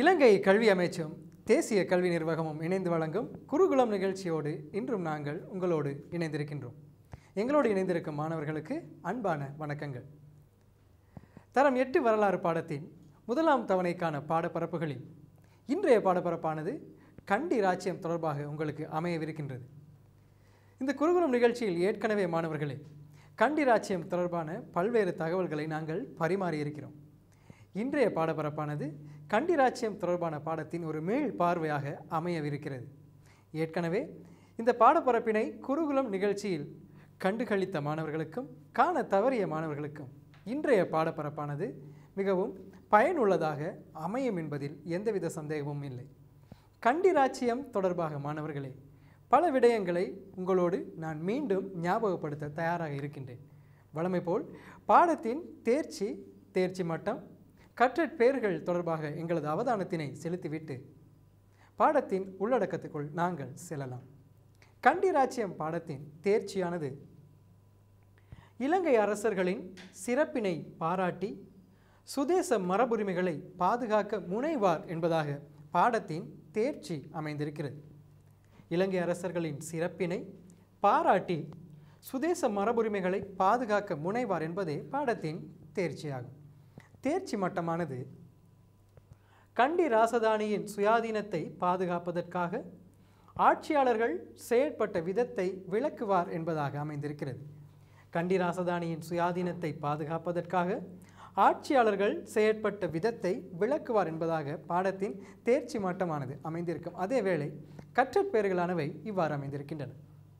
இலங்கை கல்வி அமைச்சும் தேசிய கல்வி நிர்வாகமும் இணைந்து வழங்கும் குருகுலம் நிகழ்ச்சியோடு இன்றும் நாங்கள் உங்களோடு இணைந்திருக்கின்றோம் எங்களோடு இணைந்திருக்கும் மாணவர்களுக்கு அன்பான வணக்கங்கள் தரம் எட்டு வரலாறு பாடத்தின் முதலாம் தவணைக்கான பாடப்பரப்புகளில் இன்றைய பாடப்பரப்பானது கண்டி ராச்சியம் தொடர்பாக உங்களுக்கு அமையவிருக்கின்றது இந்த குருகுலம் நிகழ்ச்சியில் ஏற்கனவே மாணவர்களே கண்டி ராச்சியம் தொடர்பான பல்வேறு தகவல்களை நாங்கள் பரிமாறியிருக்கிறோம் இன்றைய பாடப்பரப்பானது கண்டி ராச்சியம் தொடர்பான பாடத்தின் ஒரு மேல் பார்வையாக அமையவிருக்கிறது ஏற்கனவே இந்த பாடப்பரப்பினை குருகுலம் நிகழ்ச்சியில் கண்டுகளித்த மாணவர்களுக்கும் காண தவறிய மாணவர்களுக்கும் இன்றைய பாடப்பரப்பானது மிகவும் பயனுள்ளதாக அமையும் என்பதில் எந்தவித சந்தேகமும் இல்லை கண்டி ராச்சியம் தொடர்பாக மாணவர்களே பல விடயங்களை உங்களோடு நான் மீண்டும் ஞாபகப்படுத்த தயாராக இருக்கின்றேன் வழமை போல் பாடத்தின் தேர்ச்சி தேர்ச்சி மட்டம் கற்றற் பெயர்கள் தொடர்பாக எங்களது அவதானத்தினை செலுத்திவிட்டு பாடத்தின் உள்ளடக்கத்துக்குள் நாங்கள் செல்லலாம் கண்டி ராச்சியம் பாடத்தின் தேர்ச்சியானது இலங்கை அரசர்களின் சிறப்பினை பாராட்டி சுதேச மரபுரிமைகளை பாதுகாக்க முனைவார் என்பதாக பாடத்தின் தேர்ச்சி அமைந்திருக்கிறது இலங்கை அரசர்களின் சிறப்பினை பாராட்டி சுதேச மரபுரிமைகளை பாதுகாக்க முனைவார் என்பதே பாடத்தின் தேர்ச்சியாகும் தேர்ச்சி மட்டமானது கண்டி ராசதானியின் சுயாதீனத்தை பாதுகாப்பதற்காக ஆட்சியாளர்கள் செயற்பட்ட விதத்தை விளக்குவார் என்பதாக அமைந்திருக்கிறது கண்டி ராசதானியின் சுயாதீனத்தை பாதுகாப்பதற்காக ஆட்சியாளர்கள் செயற்பட்ட விதத்தை விளக்குவார் என்பதாக பாடத்தின் தேர்ச்சி மட்டமானது அமைந்திருக்கும் அதேவேளை கற்றற்பெயர்களானவை இவ்வாறு அமைந்திருக்கின்றன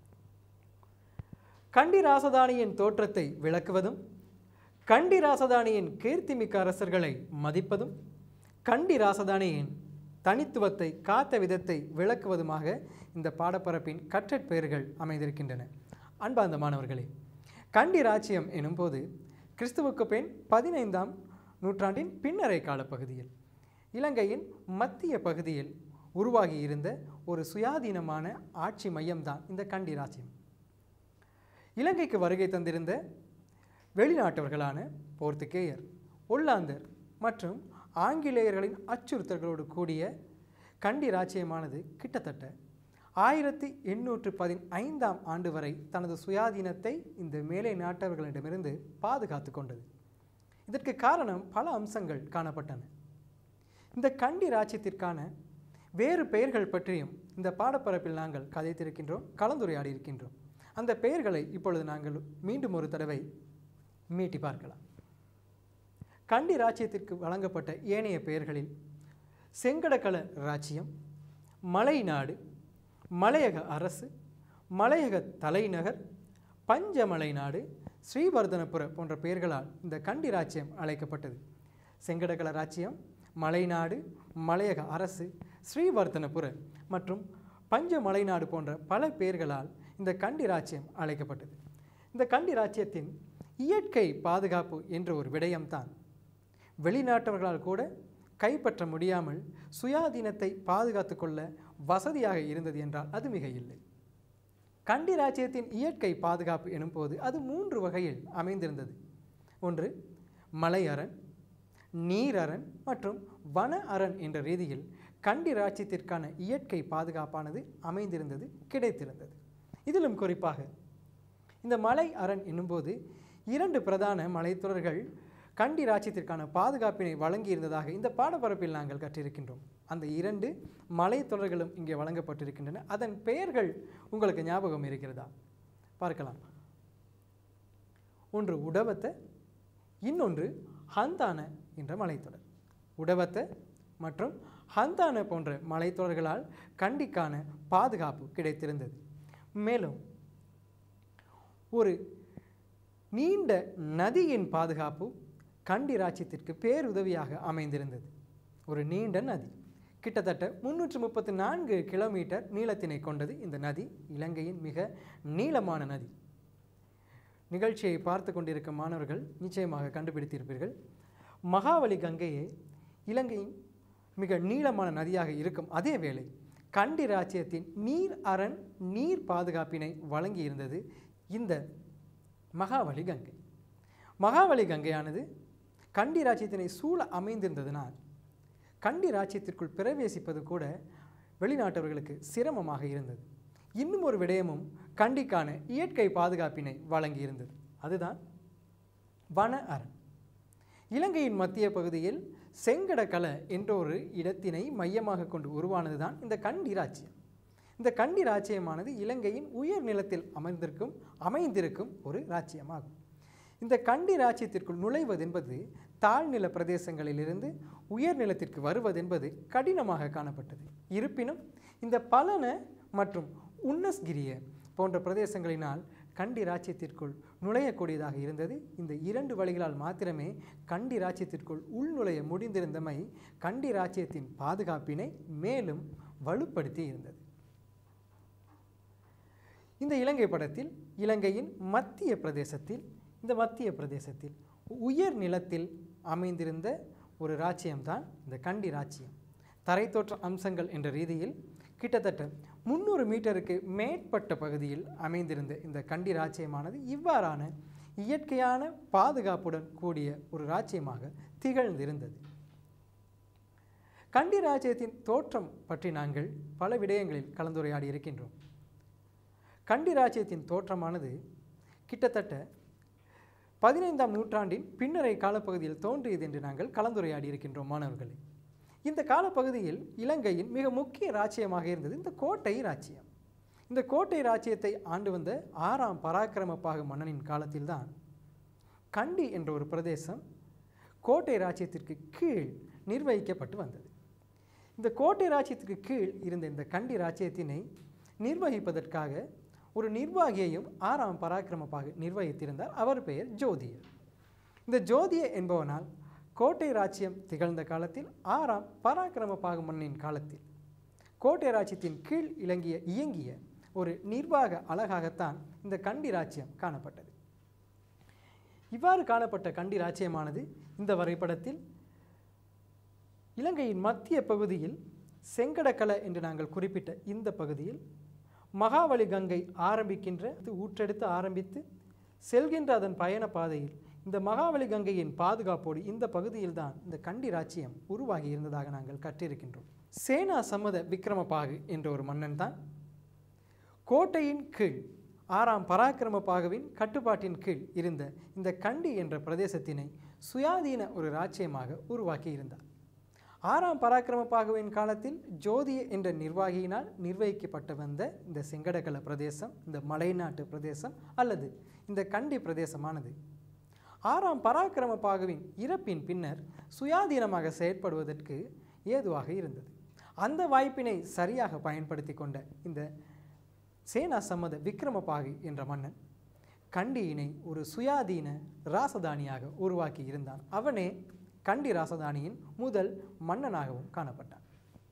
கண்டி ராசதானியின் தோற்றத்தை விளக்குவதும் கண்டி ராசதானியின் கீர்த்திமிக்க அரசர்களை மதிப்பதும் கண்டி ராசதானியின் தனித்துவத்தை காத்த விதத்தை விளக்குவதுமாக இந்த பாடப்பரப்பின் கற்றற்பெயர்கள் அமைந்திருக்கின்றன அன்பார்ந்த மாணவர்களே கண்டி ராச்சியம் எனும்போது கிறிஸ்துவுக்கு பின் பதினைந்தாம் நூற்றாண்டின் பின்னரை காலப்பகுதியில் இலங்கையின் மத்திய பகுதியில் உருவாகி இருந்த ஒரு சுயாதீனமான ஆட்சி மையம்தான் இந்த கண்டி ராச்சியம் இலங்கைக்கு வருகை தந்திருந்த வெளிநாட்டவர்களான போர்த்துகேயர் ஒல்லாந்தர் மற்றும் ஆங்கிலேயர்களின் அச்சுறுத்தல்களோடு கூடிய கண்டி ராச்சியமானது கிட்டத்தட்ட ஆயிரத்தி எண்ணூற்று பதினைந்தாம் ஆண்டு வரை தனது சுயாதீனத்தை இந்த மேலை நாட்டவர்களிடமிருந்து பாதுகாத்து கொண்டது இதற்கு காரணம் பல அம்சங்கள் காணப்பட்டன இந்த கண்டி ராச்சியத்திற்கான வேறு பெயர்கள் பற்றியும் இந்த பாடப்பரப்பில் நாங்கள் கதைத்திருக்கின்றோம் கலந்துரையாடி இருக்கின்றோம் அந்த பெயர்களை இப்பொழுது நாங்கள் மீண்டும் ஒரு தடவை மீட்டி பார்க்கலாம் கண்டி ராச்சியத்திற்கு வழங்கப்பட்ட ஏனைய பெயர்களில் செங்கடக்கல ராச்சியம் மலைநாடு மலையக அரசு மலையக தலைநகர் பஞ்சமலை நாடு ஸ்ரீவர்தனபுர போன்ற பெயர்களால் இந்த கண்டி ராச்சியம் அழைக்கப்பட்டது செங்கடகல ராச்சியம் மலைநாடு மலையக அரசு ஸ்ரீவர்தனபுர மற்றும் பஞ்சமலைநாடு போன்ற பல பெயர்களால் இந்த கண்டி ராச்சியம் அழைக்கப்பட்டது இந்த கண்டி ராச்சியத்தின் இயற்கை பாதுகாப்பு என்ற ஒரு விடயம்தான் வெளிநாட்டவர்களால் கூட கைப்பற்ற முடியாமல் சுயாதீனத்தை பாதுகாத்து கொள்ள வசதியாக இருந்தது என்றால் அது மிக இல்லை கண்டி ராச்சியத்தின் இயற்கை பாதுகாப்பு எனும்போது அது மூன்று வகையில் அமைந்திருந்தது ஒன்று மலை அரண் நீர் அரண் மற்றும் வன அரண் என்ற ரீதியில் கண்டி ராச்சியத்திற்கான இயற்கை பாதுகாப்பானது அமைந்திருந்தது கிடைத்திருந்தது இதிலும் குறிப்பாக இந்த மலை அரண் என்னும்போது இரண்டு பிரதான மலைத்தொடர்கள் கண்டி ராச்சியத்திற்கான பாதுகாப்பினை வழங்கியிருந்ததாக இந்த பாடப்பரப்பில் நாங்கள் கற்றிருக்கின்றோம் அந்த இரண்டு மலைத்தொடர்களும் இங்கே வழங்கப்பட்டிருக்கின்றன அதன் பெயர்கள் உங்களுக்கு ஞாபகம் இருக்கிறதா பார்க்கலாம் ஒன்று உடவத்த இன்னொன்று ஹந்தான என்ற மலைத்தொடர் உடவத்த மற்றும் ஹந்தான போன்ற மலைத்தொடர்களால் கண்டிக்கான பாதுகாப்பு கிடைத்திருந்தது மேலும் ஒரு நீண்ட நதியின் பாதுகாப்பு கண்டி ராச்சியத்திற்கு பேருதவியாக அமைந்திருந்தது ஒரு நீண்ட நதி கிட்டத்தட்ட முன்னூற்று முப்பத்தி நான்கு கிலோமீட்டர் நீளத்தினை கொண்டது இந்த நதி இலங்கையின் மிக நீளமான நதி நிகழ்ச்சியை பார்த்து கொண்டிருக்கும் மாணவர்கள் நிச்சயமாக கண்டுபிடித்திருப்பீர்கள் மகாவலி கங்கையே இலங்கையின் மிக நீளமான நதியாக இருக்கும் அதே வேளை கண்டி ராச்சியத்தின் நீர் அரண் நீர் பாதுகாப்பினை வழங்கியிருந்தது இந்த மகாவலி கங்கை மகாவலி கங்கையானது கண்டி ராச்சியத்தினை சூழ அமைந்திருந்ததனால் கண்டி ராச்சியத்திற்குள் பிரவேசிப்பது கூட வெளிநாட்டவர்களுக்கு சிரமமாக இருந்தது இன்னும் ஒரு விடயமும் கண்டிக்கான இயற்கை பாதுகாப்பினை வழங்கியிருந்தது அதுதான் வன அரண் இலங்கையின் மத்திய பகுதியில் செங்கடக்கல என்ற ஒரு இடத்தினை மையமாக கொண்டு உருவானது தான் இந்த கண்டி ராச்சியம் இந்த கண்டி ராச்சியமானது இலங்கையின் உயர் நிலத்தில் அமர்ந்திருக்கும் அமைந்திருக்கும் ஒரு ராச்சியமாகும் இந்த கண்டி ராச்சியத்திற்குள் நுழைவதென்பது தாழ்நில பிரதேசங்களிலிருந்து உயர் நிலத்திற்கு வருவதென்பது கடினமாக காணப்பட்டது இருப்பினும் இந்த பலன மற்றும் உன்னஸ்கிரிய போன்ற பிரதேசங்களினால் கண்டி ராச்சியத்திற்குள் நுழையக்கூடியதாக இருந்தது இந்த இரண்டு வழிகளால் மாத்திரமே கண்டி ராச்சியத்திற்குள் உள்நுழைய முடிந்திருந்தமை கண்டி ராச்சியத்தின் பாதுகாப்பினை மேலும் வலுப்படுத்தி இருந்தது இந்த இலங்கை படத்தில் இலங்கையின் மத்திய பிரதேசத்தில் இந்த மத்திய பிரதேசத்தில் உயர் நிலத்தில் அமைந்திருந்த ஒரு ராச்சியம்தான் இந்த கண்டி ராச்சியம் தரைத்தோற்ற அம்சங்கள் என்ற ரீதியில் கிட்டத்தட்ட முந்நூறு மீட்டருக்கு மேற்பட்ட பகுதியில் அமைந்திருந்த இந்த கண்டி ராச்சியமானது இவ்வாறான இயற்கையான பாதுகாப்புடன் கூடிய ஒரு ராச்சியமாக திகழ்ந்திருந்தது கண்டி ராஜ்யத்தின் தோற்றம் பற்றி நாங்கள் பல விடயங்களில் கலந்துரையாடி இருக்கின்றோம் கண்டி ராஜ்யத்தின் தோற்றமானது கிட்டத்தட்ட பதினைந்தாம் நூற்றாண்டின் பின்னரை காலப்பகுதியில் தோன்றியது என்று நாங்கள் கலந்துரையாடி இருக்கின்றோம் மாணவர்களே இந்த காலப்பகுதியில் இலங்கையின் மிக முக்கிய ராச்சியமாக இருந்தது இந்த கோட்டை ராச்சியம் இந்த கோட்டை ராச்சியத்தை ஆண்டு வந்த ஆறாம் பராக்கிரமப்பாகு மன்னனின் காலத்தில்தான் கண்டி என்ற ஒரு பிரதேசம் கோட்டை ராச்சியத்திற்கு கீழ் நிர்வகிக்கப்பட்டு வந்தது இந்த கோட்டை ராச்சியத்திற்கு கீழ் இருந்த இந்த கண்டி ராச்சியத்தினை நிர்வகிப்பதற்காக ஒரு நிர்வாகியையும் ஆறாம் பராக்கிரமப்பாக நிர்வகித்திருந்தார் அவர் பெயர் ஜோதியர் இந்த ஜோதிய என்பவனால் கோட்டை ராச்சியம் திகழ்ந்த காலத்தில் ஆறாம் பராக்கிரமப்பாகு மன்னின் காலத்தில் கோட்டை ராச்சியத்தின் கீழ் இலங்கிய இயங்கிய ஒரு நிர்வாக அழகாகத்தான் இந்த கண்டி ராச்சியம் காணப்பட்டது இவ்வாறு காணப்பட்ட கண்டி ராச்சியமானது இந்த வரைபடத்தில் இலங்கையின் மத்திய பகுதியில் செங்கடக்கல என்று நாங்கள் குறிப்பிட்ட இந்த பகுதியில் மகாவலி கங்கை ஆரம்பிக்கின்ற அது ஊற்றெடுத்து ஆரம்பித்து செல்கின்ற அதன் பயண பாதையில் இந்த மகாவலி கங்கையின் பாதுகாப்போடு இந்த பகுதியில்தான் இந்த கண்டி ராச்சியம் உருவாகி இருந்ததாக நாங்கள் கற்றிருக்கின்றோம் சேனா சம்மத விக்ரமபாகு என்ற ஒரு மன்னன் தான் கோட்டையின் கீழ் ஆறாம் பராக்கிரமபாகுவின் கட்டுப்பாட்டின் கீழ் இருந்த இந்த கண்டி என்ற பிரதேசத்தினை சுயாதீன ஒரு ராச்சியமாக உருவாக்கி இருந்தார் ஆறாம் பராக்கிரமபாகுவின் காலத்தில் ஜோதிய என்ற நிர்வாகியினால் நிர்வகிக்கப்பட்டு வந்த இந்த செங்கடகல பிரதேசம் இந்த மலைநாட்டு பிரதேசம் அல்லது இந்த கண்டி பிரதேசமானது ஆறாம் பராக்கிரமபாகுவின் இறப்பின் பின்னர் சுயாதீனமாக செயற்படுவதற்கு ஏதுவாக இருந்தது அந்த வாய்ப்பினை சரியாக பயன்படுத்தி கொண்ட இந்த சேனா சம்மத விக்ரமபாகு என்ற மன்னன் கண்டியினை ஒரு சுயாதீன ராசதானியாக உருவாக்கி இருந்தான் அவனே கண்டி ராசதானியின் முதல் மன்னனாகவும் காணப்பட்டான்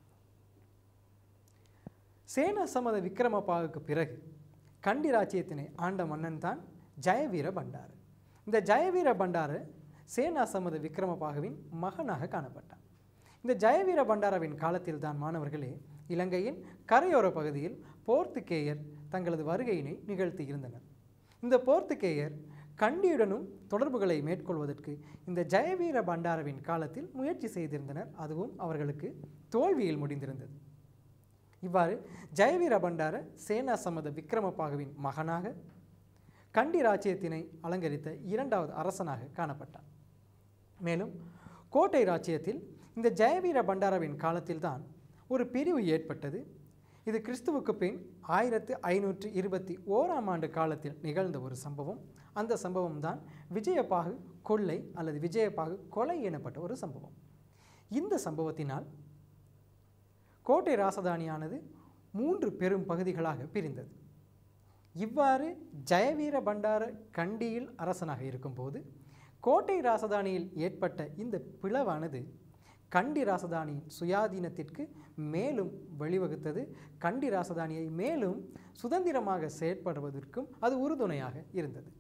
சேனா சம்மத விக்ரமபாகுக்கு பிறகு கண்டி ராச்சியத்தினை ஆண்ட மன்னன் தான் ஜெயவீர பண்டாரு இந்த ஜெயவீர பண்டாரு சேனா சம்மத விக்ரமபாகுவின் மகனாக காணப்பட்டான் இந்த ஜெயவீர பண்டாரவின் காலத்தில் தான் மாணவர்களே இலங்கையின் கரையோர பகுதியில் போர்த்துகேயர் தங்களது வருகையினை நிகழ்த்தி இருந்தனர் இந்த போர்த்துகேயர் கண்டியுடனும் தொடர்புகளை மேற்கொள்வதற்கு இந்த ஜெயவீர பண்டாரவின் காலத்தில் முயற்சி செய்திருந்தனர் அதுவும் அவர்களுக்கு தோல்வியில் முடிந்திருந்தது இவ்வாறு ஜெயவீர பண்டார சேனா சம்மத விக்ரமபாகுவின் மகனாக கண்டி ராச்சியத்தினை அலங்கரித்த இரண்டாவது அரசனாக காணப்பட்டார் மேலும் கோட்டை ராச்சியத்தில் இந்த ஜெயவீர பண்டாரவின் காலத்தில்தான் ஒரு பிரிவு ஏற்பட்டது இது கிறிஸ்துவுக்கு பின் ஆயிரத்து ஐநூற்று இருபத்தி ஓராம் ஆண்டு காலத்தில் நிகழ்ந்த ஒரு சம்பவம் அந்த சம்பவம் தான் விஜயபாகு கொள்ளை அல்லது விஜயபாகு கொலை எனப்பட்ட ஒரு சம்பவம் இந்த சம்பவத்தினால் கோட்டை ராசதானியானது மூன்று பெரும் பகுதிகளாக பிரிந்தது இவ்வாறு ஜெயவீர பண்டார கண்டியில் அரசனாக இருக்கும்போது கோட்டை ராசதானியில் ஏற்பட்ட இந்த பிளவானது கண்டி ராசதானியின் சுயாதீனத்திற்கு மேலும் வழிவகுத்தது கண்டி ராசதானியை மேலும் சுதந்திரமாக செயற்படுவதற்கும் அது உறுதுணையாக இருந்தது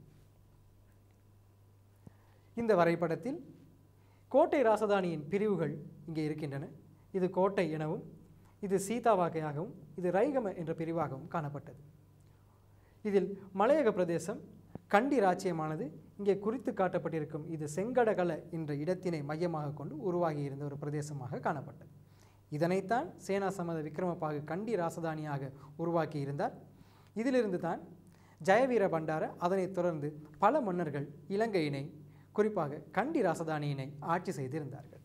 இந்த வரைபடத்தில் கோட்டை ராசதானியின் பிரிவுகள் இங்கே இருக்கின்றன இது கோட்டை எனவும் இது சீதாவாகையாகவும் இது ரைகம என்ற பிரிவாகவும் காணப்பட்டது இதில் மலையக பிரதேசம் கண்டி ராச்சியமானது இங்கே குறித்து காட்டப்பட்டிருக்கும் இது செங்கடகல என்ற இடத்தினை மையமாக கொண்டு உருவாகி இருந்த ஒரு பிரதேசமாக காணப்பட்டது இதனைத்தான் சேனா சமத விக்ரமபாகு கண்டி ராசதானியாக உருவாக்கி இருந்தார் இதிலிருந்து தான் ஜெயவீர பண்டார அதனைத் தொடர்ந்து பல மன்னர்கள் இலங்கையினை குறிப்பாக கண்டி ராசதானியினை ஆட்சி செய்திருந்தார்கள்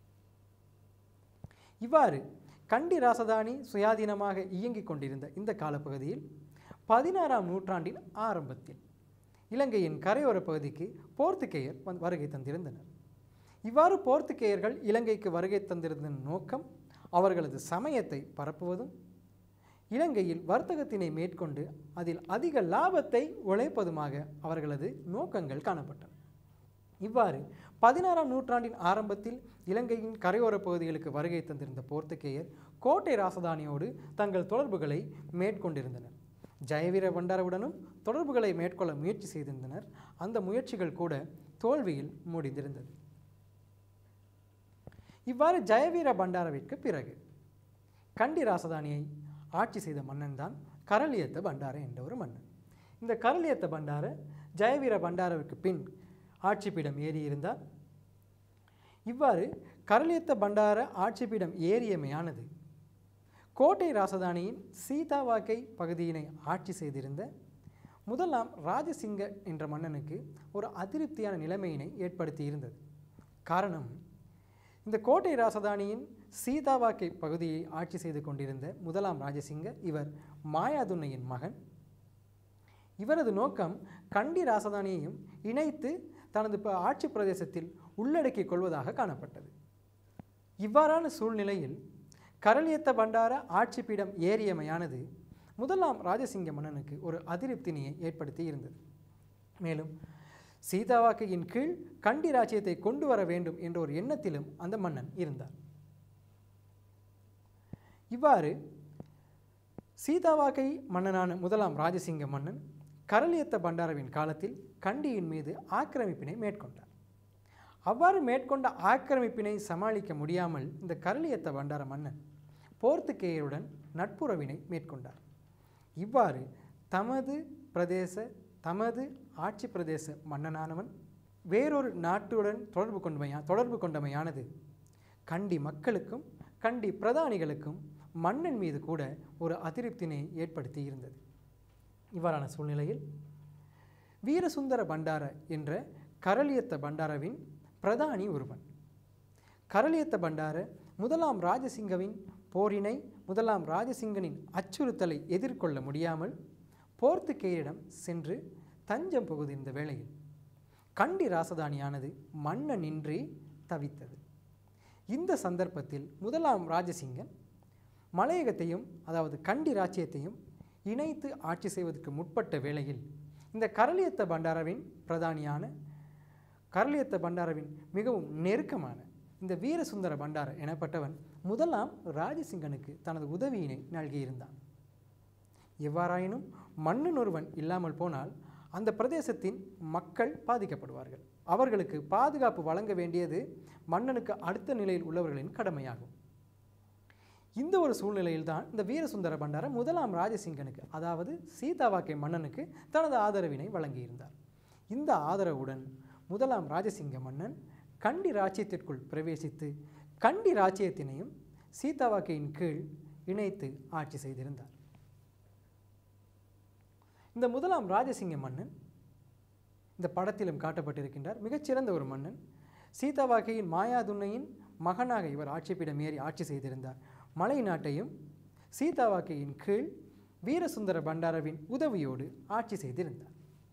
இவ்வாறு கண்டி ராசதானி சுயாதீனமாக இயங்கிக் கொண்டிருந்த இந்த காலப்பகுதியில் பதினாறாம் நூற்றாண்டின் ஆரம்பத்தில் இலங்கையின் கரையோர பகுதிக்கு போர்த்துகேயர் வந்து வருகை தந்திருந்தனர் இவ்வாறு போர்த்துகேயர்கள் இலங்கைக்கு வருகை தந்திருந்த நோக்கம் அவர்களது சமயத்தை பரப்புவதும் இலங்கையில் வர்த்தகத்தினை மேற்கொண்டு அதில் அதிக லாபத்தை உழைப்பதுமாக அவர்களது நோக்கங்கள் காணப்பட்டன இவ்வாறு பதினாறாம் நூற்றாண்டின் ஆரம்பத்தில் இலங்கையின் கரையோர பகுதிகளுக்கு வருகை தந்திருந்த போர்த்துகேயர் கோட்டை ராசதானியோடு தங்கள் தொடர்புகளை மேற்கொண்டிருந்தனர் ஜெயவீர பண்டாரவுடனும் தொடர்புகளை மேற்கொள்ள முயற்சி செய்திருந்தனர் அந்த முயற்சிகள் கூட தோல்வியில் முடிந்திருந்தது இவ்வாறு ஜெயவீர பண்டாரவிற்கு பிறகு கண்டி ராசதானியை ஆட்சி செய்த மன்னன் தான் கரளியத்த பண்டார என்ற ஒரு மன்னன் இந்த கரளியத்த பண்டார ஜெயவீர பண்டாரவிற்கு பின் ஆட்சிப்பீடம் ஏறியிருந்தார் இவ்வாறு கரளியத்த பண்டார ஆட்சிப்பீடம் ஏறியமையானது கோட்டை ராசதானியின் சீதாவாக்கை பகுதியினை ஆட்சி செய்திருந்த முதலாம் ராஜசிங்க என்ற மன்னனுக்கு ஒரு அதிருப்தியான நிலைமையினை ஏற்படுத்தி இருந்தது காரணம் இந்த கோட்டை ராசதானியின் சீதாவாக்கை பகுதியை ஆட்சி செய்து கொண்டிருந்த முதலாம் ராஜசிங்க இவர் மாயாதுன்னையின் மகன் இவரது நோக்கம் கண்டி ராசதானியையும் இணைத்து தனது ப- ஆட்சி பிரதேசத்தில் உள்ளடக்கிக் கொள்வதாக காணப்பட்டது இவ்வாறான சூழ்நிலையில் கரளியத்த பண்டார ஆட்சிப்பீடம் ஏறியமையானது முதலாம் ராஜசிங்க மன்னனுக்கு ஒரு அதிருப்தினியை ஏற்படுத்தி இருந்தது மேலும் சீதாவாக்கையின் கீழ் கண்டி ராஜ்யத்தை கொண்டு வர வேண்டும் என்ற ஒரு எண்ணத்திலும் அந்த மன்னன் இருந்தார் இவ்வாறு சீதாவாக்கை மன்னனான முதலாம் ராஜசிங்க மன்னன் கரளியத்த பண்டாரவின் காலத்தில் கண்டியின் மீது ஆக்கிரமிப்பினை மேற்கொண்டார் அவ்வாறு மேற்கொண்ட ஆக்கிரமிப்பினை சமாளிக்க முடியாமல் இந்த கரளியத்த பண்டார மன்னன் போர்த்துகேயருடன் நட்புறவினை மேற்கொண்டார் இவ்வாறு தமது பிரதேச தமது ஆட்சி பிரதேச மன்னனானவன் வேறொரு நாட்டுடன் தொடர்பு கொண்டமையா தொடர்பு கொண்டமையானது கண்டி மக்களுக்கும் கண்டி பிரதானிகளுக்கும் மன்னன் மீது கூட ஒரு அதிருப்தினை ஏற்படுத்தி இருந்தது இவ்வாறான சூழ்நிலையில் வீரசுந்தர பண்டார என்ற கரளியத்த பண்டாரவின் பிரதானி ஒருவன் கரளியத்த பண்டார முதலாம் ராஜசிங்கவின் போரினை முதலாம் ராஜசிங்கனின் அச்சுறுத்தலை எதிர்கொள்ள முடியாமல் போர்த்துகேயரிடம் சென்று தஞ்சம் புகுதிருந்த வேளையில் கண்டி ராசதானியானது மன்னனின்றி தவித்தது இந்த சந்தர்ப்பத்தில் முதலாம் ராஜசிங்கன் மலையகத்தையும் அதாவது கண்டி ராச்சியத்தையும் இணைத்து ஆட்சி செய்வதற்கு முற்பட்ட வேளையில் இந்த கரளியத்த பண்டாரவின் பிரதானியான கரளியத்த பண்டாரவின் மிகவும் நெருக்கமான இந்த வீரசுந்தர பண்டார எனப்பட்டவன் முதலாம் ராஜசிங்கனுக்கு தனது உதவியினை நல்கியிருந்தான் எவ்வாறாயினும் மன்னன் ஒருவன் இல்லாமல் போனால் அந்த பிரதேசத்தின் மக்கள் பாதிக்கப்படுவார்கள் அவர்களுக்கு பாதுகாப்பு வழங்க வேண்டியது மன்னனுக்கு அடுத்த நிலையில் உள்ளவர்களின் கடமையாகும் இந்த ஒரு சூழ்நிலையில்தான் இந்த வீரசுந்தர பண்டார முதலாம் ராஜசிங்கனுக்கு அதாவது சீதாவாக்கை மன்னனுக்கு தனது ஆதரவினை வழங்கியிருந்தார் இந்த ஆதரவுடன் முதலாம் ராஜசிங்க மன்னன் கண்டி ராச்சியத்திற்குள் பிரவேசித்து கண்டி ராச்சியத்தினையும் சீதாவாக்கையின் கீழ் இணைத்து ஆட்சி செய்திருந்தார் இந்த முதலாம் ராஜசிங்க மன்னன் இந்த படத்திலும் காட்டப்பட்டிருக்கின்றார் மிகச்சிறந்த ஒரு மன்னன் சீதாவாக்கையின் மாயாதுன்னையின் மகனாக இவர் ஆட்சிப்பிடம் ஏறி ஆட்சி செய்திருந்தார் மலை நாட்டையும் சீதாவாக்கையின் கீழ் வீரசுந்தர பண்டாரவின் உதவியோடு ஆட்சி செய்திருந்தார்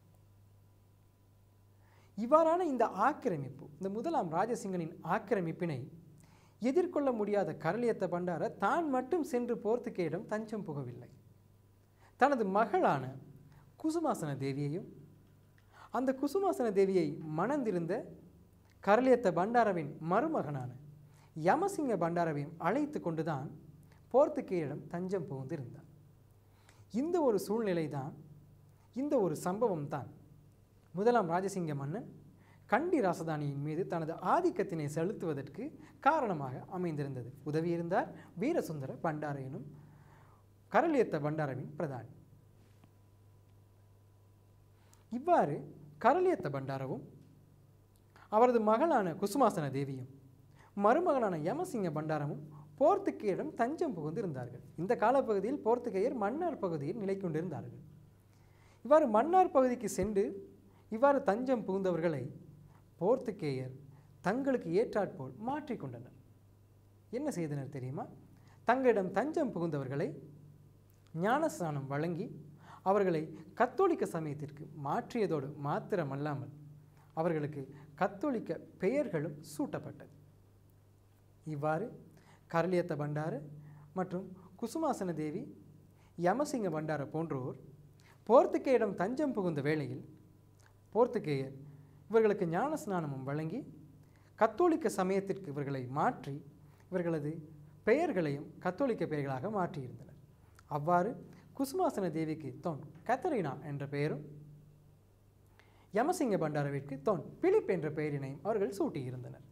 இவ்வாறான இந்த ஆக்கிரமிப்பு இந்த முதலாம் ராஜசிங்கனின் ஆக்கிரமிப்பினை எதிர்கொள்ள முடியாத கரளியத்த பண்டார தான் மட்டும் சென்று போர்த்துகேயிடம் தஞ்சம் புகவில்லை தனது மகளான குசுமாசன தேவியையும் அந்த குசுமாசன தேவியை மணந்திருந்த கரளியத்த பண்டாரவின் மருமகனான யமசிங்க பண்டாரவையும் அழைத்து கொண்டுதான் போர்த்துகேயரிடம் தஞ்சம் புகுந்திருந்தார் இந்த ஒரு சூழ்நிலை தான் இந்த ஒரு சம்பவம் தான் முதலாம் ராஜசிங்க மன்னன் கண்டி ராசதானியின் மீது தனது ஆதிக்கத்தினை செலுத்துவதற்கு காரணமாக அமைந்திருந்தது உதவியிருந்தார் வீரசுந்தர பண்டார எனும் கரளியத்த பண்டாரவின் பிரதானி இவ்வாறு கரளியத்த பண்டாரவும் அவரது மகளான குசுமாசன தேவியும் மருமகனான யமசிங்க பண்டாரமும் போர்த்துகேயரிடம் தஞ்சம் புகுந்து இருந்தார்கள் இந்த காலப்பகுதியில் போர்த்துகேயர் மன்னார் பகுதியில் நிலை கொண்டிருந்தார்கள் இவ்வாறு மன்னார் பகுதிக்கு சென்று இவ்வாறு தஞ்சம் புகுந்தவர்களை போர்த்துகேயர் தங்களுக்கு ஏற்றாற்போல் மாற்றிக்கொண்டனர் என்ன செய்தனர் தெரியுமா தங்களிடம் தஞ்சம் புகுந்தவர்களை ஞானஸ்நானம் வழங்கி அவர்களை கத்தோலிக்க சமயத்திற்கு மாற்றியதோடு மாத்திரமல்லாமல் அவர்களுக்கு கத்தோலிக்க பெயர்களும் சூட்டப்பட்டது இவ்வாறு கரளியத்த பண்டார மற்றும் குசுமாசன தேவி யமசிங்க பண்டார போன்றோர் போர்த்துகேயிடம் தஞ்சம் புகுந்த வேளையில் போர்த்துகேயர் இவர்களுக்கு ஞான ஸ்நானமும் வழங்கி கத்தோலிக்க சமயத்திற்கு இவர்களை மாற்றி இவர்களது பெயர்களையும் கத்தோலிக்க பெயர்களாக மாற்றியிருந்தனர் அவ்வாறு குசுமாசன தேவிக்கு தொன் கத்தரினா என்ற பெயரும் யமசிங்க பண்டாரவிற்கு தொன் பிலிப் என்ற பெயரினையும் அவர்கள் சூட்டியிருந்தனர்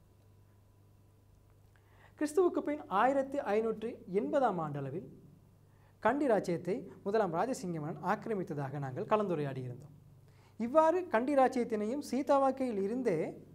கிறிஸ்துவுக்கு பின் ஆயிரத்தி ஐநூற்றி எண்பதாம் ஆண்டளவில் கண்டி ராஜ்யத்தை முதலாம் ராஜசிங்கமன் ஆக்கிரமித்ததாக நாங்கள் கலந்துரையாடியிருந்தோம் இவ்வாறு கண்டி ராஜ்யத்தினையும் சீதாவாக்கையில் இருந்தே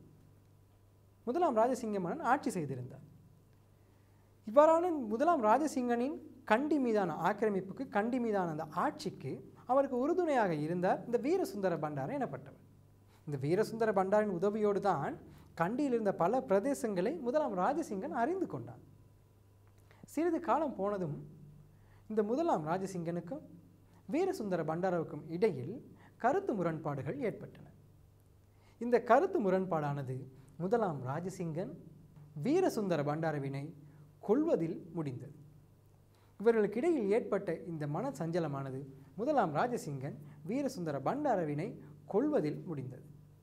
முதலாம் ராஜசிங்கமன் ஆட்சி செய்திருந்தார் இவ்வாறான முதலாம் ராஜசிங்கனின் கண்டி மீதான ஆக்கிரமிப்புக்கு கண்டி மீதான அந்த ஆட்சிக்கு அவருக்கு உறுதுணையாக இருந்தார் இந்த வீரசுந்தர பண்டார எனப்பட்டவர் இந்த வீரசுந்தர பண்டாரின் உதவியோடு தான் கண்டியில் இருந்த பல பிரதேசங்களை முதலாம் ராஜசிங்கன் அறிந்து கொண்டான் சிறிது காலம் போனதும் இந்த முதலாம் ராஜசிங்கனுக்கும் வீரசுந்தர பண்டாரவுக்கும் இடையில் கருத்து முரண்பாடுகள் ஏற்பட்டன இந்த கருத்து முரண்பாடானது முதலாம் ராஜசிங்கன் வீரசுந்தர பண்டாரவினை கொள்வதில் முடிந்தது இவர்களுக்கிடையில் ஏற்பட்ட இந்த மன சஞ்சலமானது முதலாம் ராஜசிங்கன் வீரசுந்தர பண்டாரவினை கொள்வதில் முடிந்தது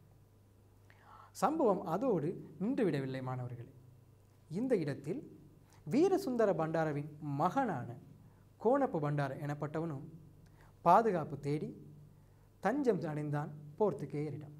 சம்பவம் அதோடு நின்றுவிடவில்லை மாணவர்களே இந்த இடத்தில் வீரசுந்தர பண்டாரவின் மகனான கோணப்பு பண்டார எனப்பட்டவனும் பாதுகாப்பு தேடி தஞ்சம் அடைந்தான் போர்த்துகேயரிடம்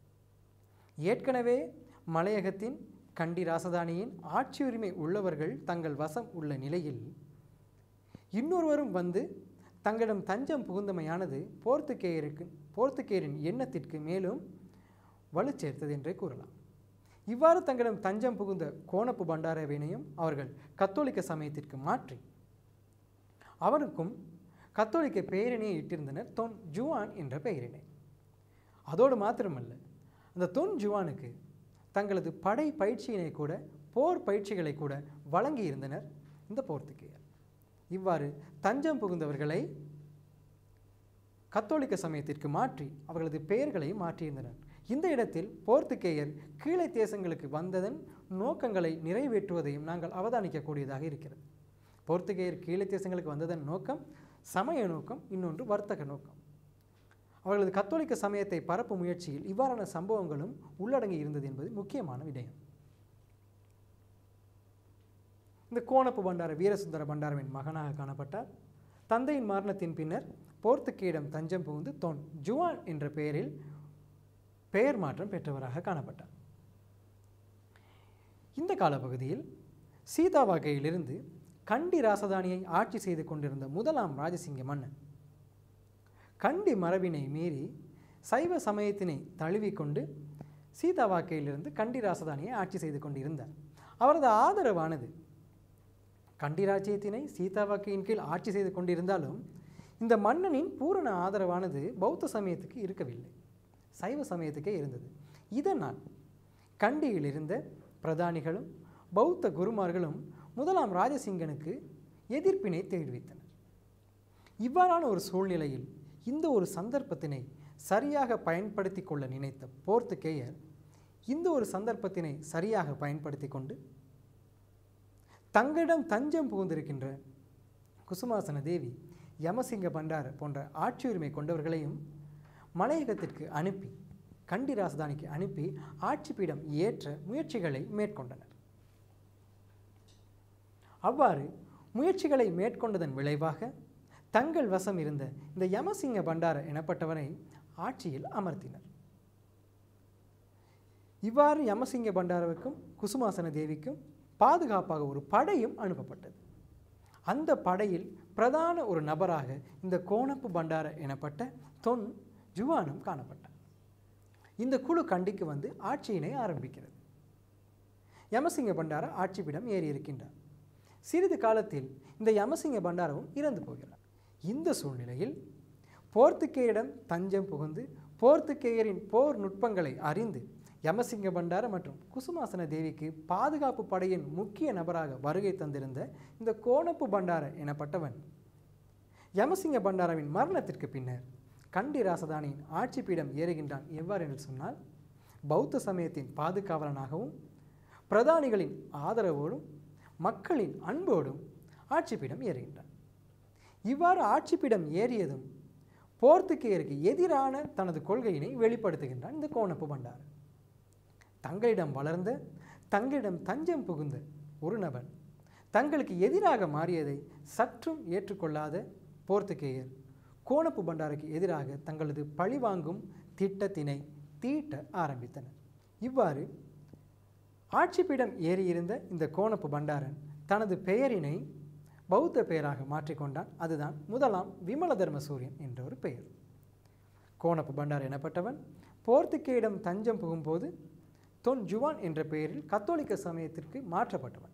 ஏற்கனவே மலையகத்தின் கண்டி ராசதானியின் ஆட்சி உரிமை உள்ளவர்கள் தங்கள் வசம் உள்ள நிலையில் இன்னொருவரும் வந்து தங்களிடம் தஞ்சம் புகுந்தமையானது போர்த்துகேயருக்கு போர்த்துகேயரின் எண்ணத்திற்கு மேலும் வலு சேர்த்தது என்றே கூறலாம் இவ்வாறு தங்களிடம் தஞ்சம் புகுந்த கோணப்பு பண்டாரவினையும் அவர்கள் கத்தோலிக்க சமயத்திற்கு மாற்றி அவருக்கும் கத்தோலிக்க பெயரினையை இட்டிருந்தனர் தொன் ஜுவான் என்ற பெயரினை அதோடு மாத்திரமல்ல அந்த தொன் ஜுவானுக்கு தங்களது படை பயிற்சியினை கூட போர் பயிற்சிகளை கூட வழங்கி இருந்தனர் இந்த போர்த்துகேயர் இவ்வாறு தஞ்சம் புகுந்தவர்களை கத்தோலிக்க சமயத்திற்கு மாற்றி அவர்களது பெயர்களையும் மாற்றியிருந்தனர் இந்த இடத்தில் போர்த்துகேயர் கீழே தேசங்களுக்கு வந்ததன் நோக்கங்களை நிறைவேற்றுவதையும் நாங்கள் அவதானிக்கக்கூடியதாக இருக்கிறது போர்த்துகேயர் கீழே தேசங்களுக்கு வந்ததன் நோக்கம் சமய நோக்கம் இன்னொன்று வர்த்தக நோக்கம் அவர்களது கத்தோலிக்க சமயத்தை பரப்பும் முயற்சியில் இவ்வாறான சம்பவங்களும் உள்ளடங்கி இருந்தது என்பது முக்கியமான விடயம் இந்த கோணப்பு பண்டார வீரசுந்தர பண்டாரவின் மகனாக காணப்பட்டார் தந்தையின் மரணத்தின் பின்னர் போர்த்துகேயிடம் தஞ்சம் புகுந்து தொன் ஜுவான் என்ற பெயரில் பெயர் மாற்றம் பெற்றவராக காணப்பட்டார் இந்த காலப்பகுதியில் சீதாவாகையிலிருந்து கண்டி ராசதானியை ஆட்சி செய்து கொண்டிருந்த முதலாம் ராஜசிங்க மன்னன் கண்டி மரபினை மீறி சைவ சமயத்தினை தழுவிக்கொண்டு சீதாவாக்கையிலிருந்து கண்டி ராசதானியை ஆட்சி செய்து கொண்டிருந்தார் அவரது ஆதரவானது கண்டி ராஜ்யத்தினை சீதாவாக்கையின் கீழ் ஆட்சி செய்து கொண்டிருந்தாலும் இந்த மன்னனின் பூரண ஆதரவானது பௌத்த சமயத்துக்கு இருக்கவில்லை சைவ சமயத்துக்கே இருந்தது இதனால் கண்டியில் இருந்த பிரதானிகளும் பௌத்த குருமார்களும் முதலாம் ராஜசிங்கனுக்கு எதிர்ப்பினை தெரிவித்தனர் இவ்வாறான ஒரு சூழ்நிலையில் இந்த ஒரு சந்தர்ப்பத்தினை சரியாக பயன்படுத்தி கொள்ள நினைத்த போர்த்துகேயர் இந்த ஒரு சந்தர்ப்பத்தினை சரியாக பயன்படுத்தி கொண்டு தங்களிடம் தஞ்சம் புகுந்திருக்கின்ற குசுமாசன தேவி யமசிங்க பண்டார போன்ற ஆட்சி உரிமை கொண்டவர்களையும் மலையகத்திற்கு அனுப்பி கண்டி ராசதானிக்கு அனுப்பி ஆட்சி பீடம் ஏற்ற முயற்சிகளை மேற்கொண்டனர் அவ்வாறு முயற்சிகளை மேற்கொண்டதன் விளைவாக தங்கள் வசம் இருந்த இந்த யமசிங்க பண்டார எனப்பட்டவரை ஆட்சியில் அமர்த்தினர் இவ்வாறு யமசிங்க பண்டாரவுக்கும் குசுமாசன தேவிக்கும் பாதுகாப்பாக ஒரு படையும் அனுப்பப்பட்டது அந்த படையில் பிரதான ஒரு நபராக இந்த கோணப்பு பண்டார எனப்பட்ட தொன் ஜுவானும் காணப்பட்டான் இந்த குழு கண்டிக்கு வந்து ஆட்சியினை ஆரம்பிக்கிறது யமசிங்க பண்டார ஆட்சிப்பிடம் ஏறி இருக்கின்றார் சிறிது காலத்தில் இந்த யமசிங்க பண்டாரவும் இறந்து போகிறார் இந்த சூழ்நிலையில் போர்த்துக்கேயரிடம் தஞ்சம் புகுந்து போர்த்துக்கேயரின் போர் நுட்பங்களை அறிந்து யமசிங்க பண்டார மற்றும் குசுமாசன தேவிக்கு பாதுகாப்பு படையின் முக்கிய நபராக வருகை தந்திருந்த இந்த கோணப்பு பண்டார எனப்பட்டவன் யமசிங்க பண்டாரவின் மரணத்திற்கு பின்னர் கண்டி ராசதானியின் ஆட்சி பீடம் ஏறுகின்றான் எவ்வாறு என்று சொன்னால் பௌத்த சமயத்தின் பாதுகாவலனாகவும் பிரதானிகளின் ஆதரவோடும் மக்களின் அன்போடும் ஆட்சி பீடம் ஏறுகின்றான் இவ்வாறு ஆட்சி பீடம் ஏறியதும் போர்த்துகேயருக்கு எதிரான தனது கொள்கையினை வெளிப்படுத்துகின்றான் இந்த கோணப்பு பண்டார் தங்களிடம் வளர்ந்த தங்களிடம் தஞ்சம் புகுந்த ஒரு நபன் தங்களுக்கு எதிராக மாறியதை சற்றும் ஏற்றுக்கொள்ளாத போர்த்துகேயர் கோணப்பு பண்டாருக்கு எதிராக தங்களது பழிவாங்கும் திட்டத்தினை தீட்ட ஆரம்பித்தனர் இவ்வாறு ஆட்சிப்பீடம் ஏறியிருந்த இந்த கோணப்பு பண்டாரன் தனது பெயரினை பௌத்த பெயராக மாற்றிக்கொண்டான் அதுதான் முதலாம் விமல தர்ம சூரியன் என்ற ஒரு பெயர் கோணப்பு பண்டார் எனப்பட்டவன் போர்த்துக்கேயிடம் தஞ்சம் புகும்போது தொன் ஜுவான் என்ற பெயரில் கத்தோலிக்க சமயத்திற்கு மாற்றப்பட்டவன்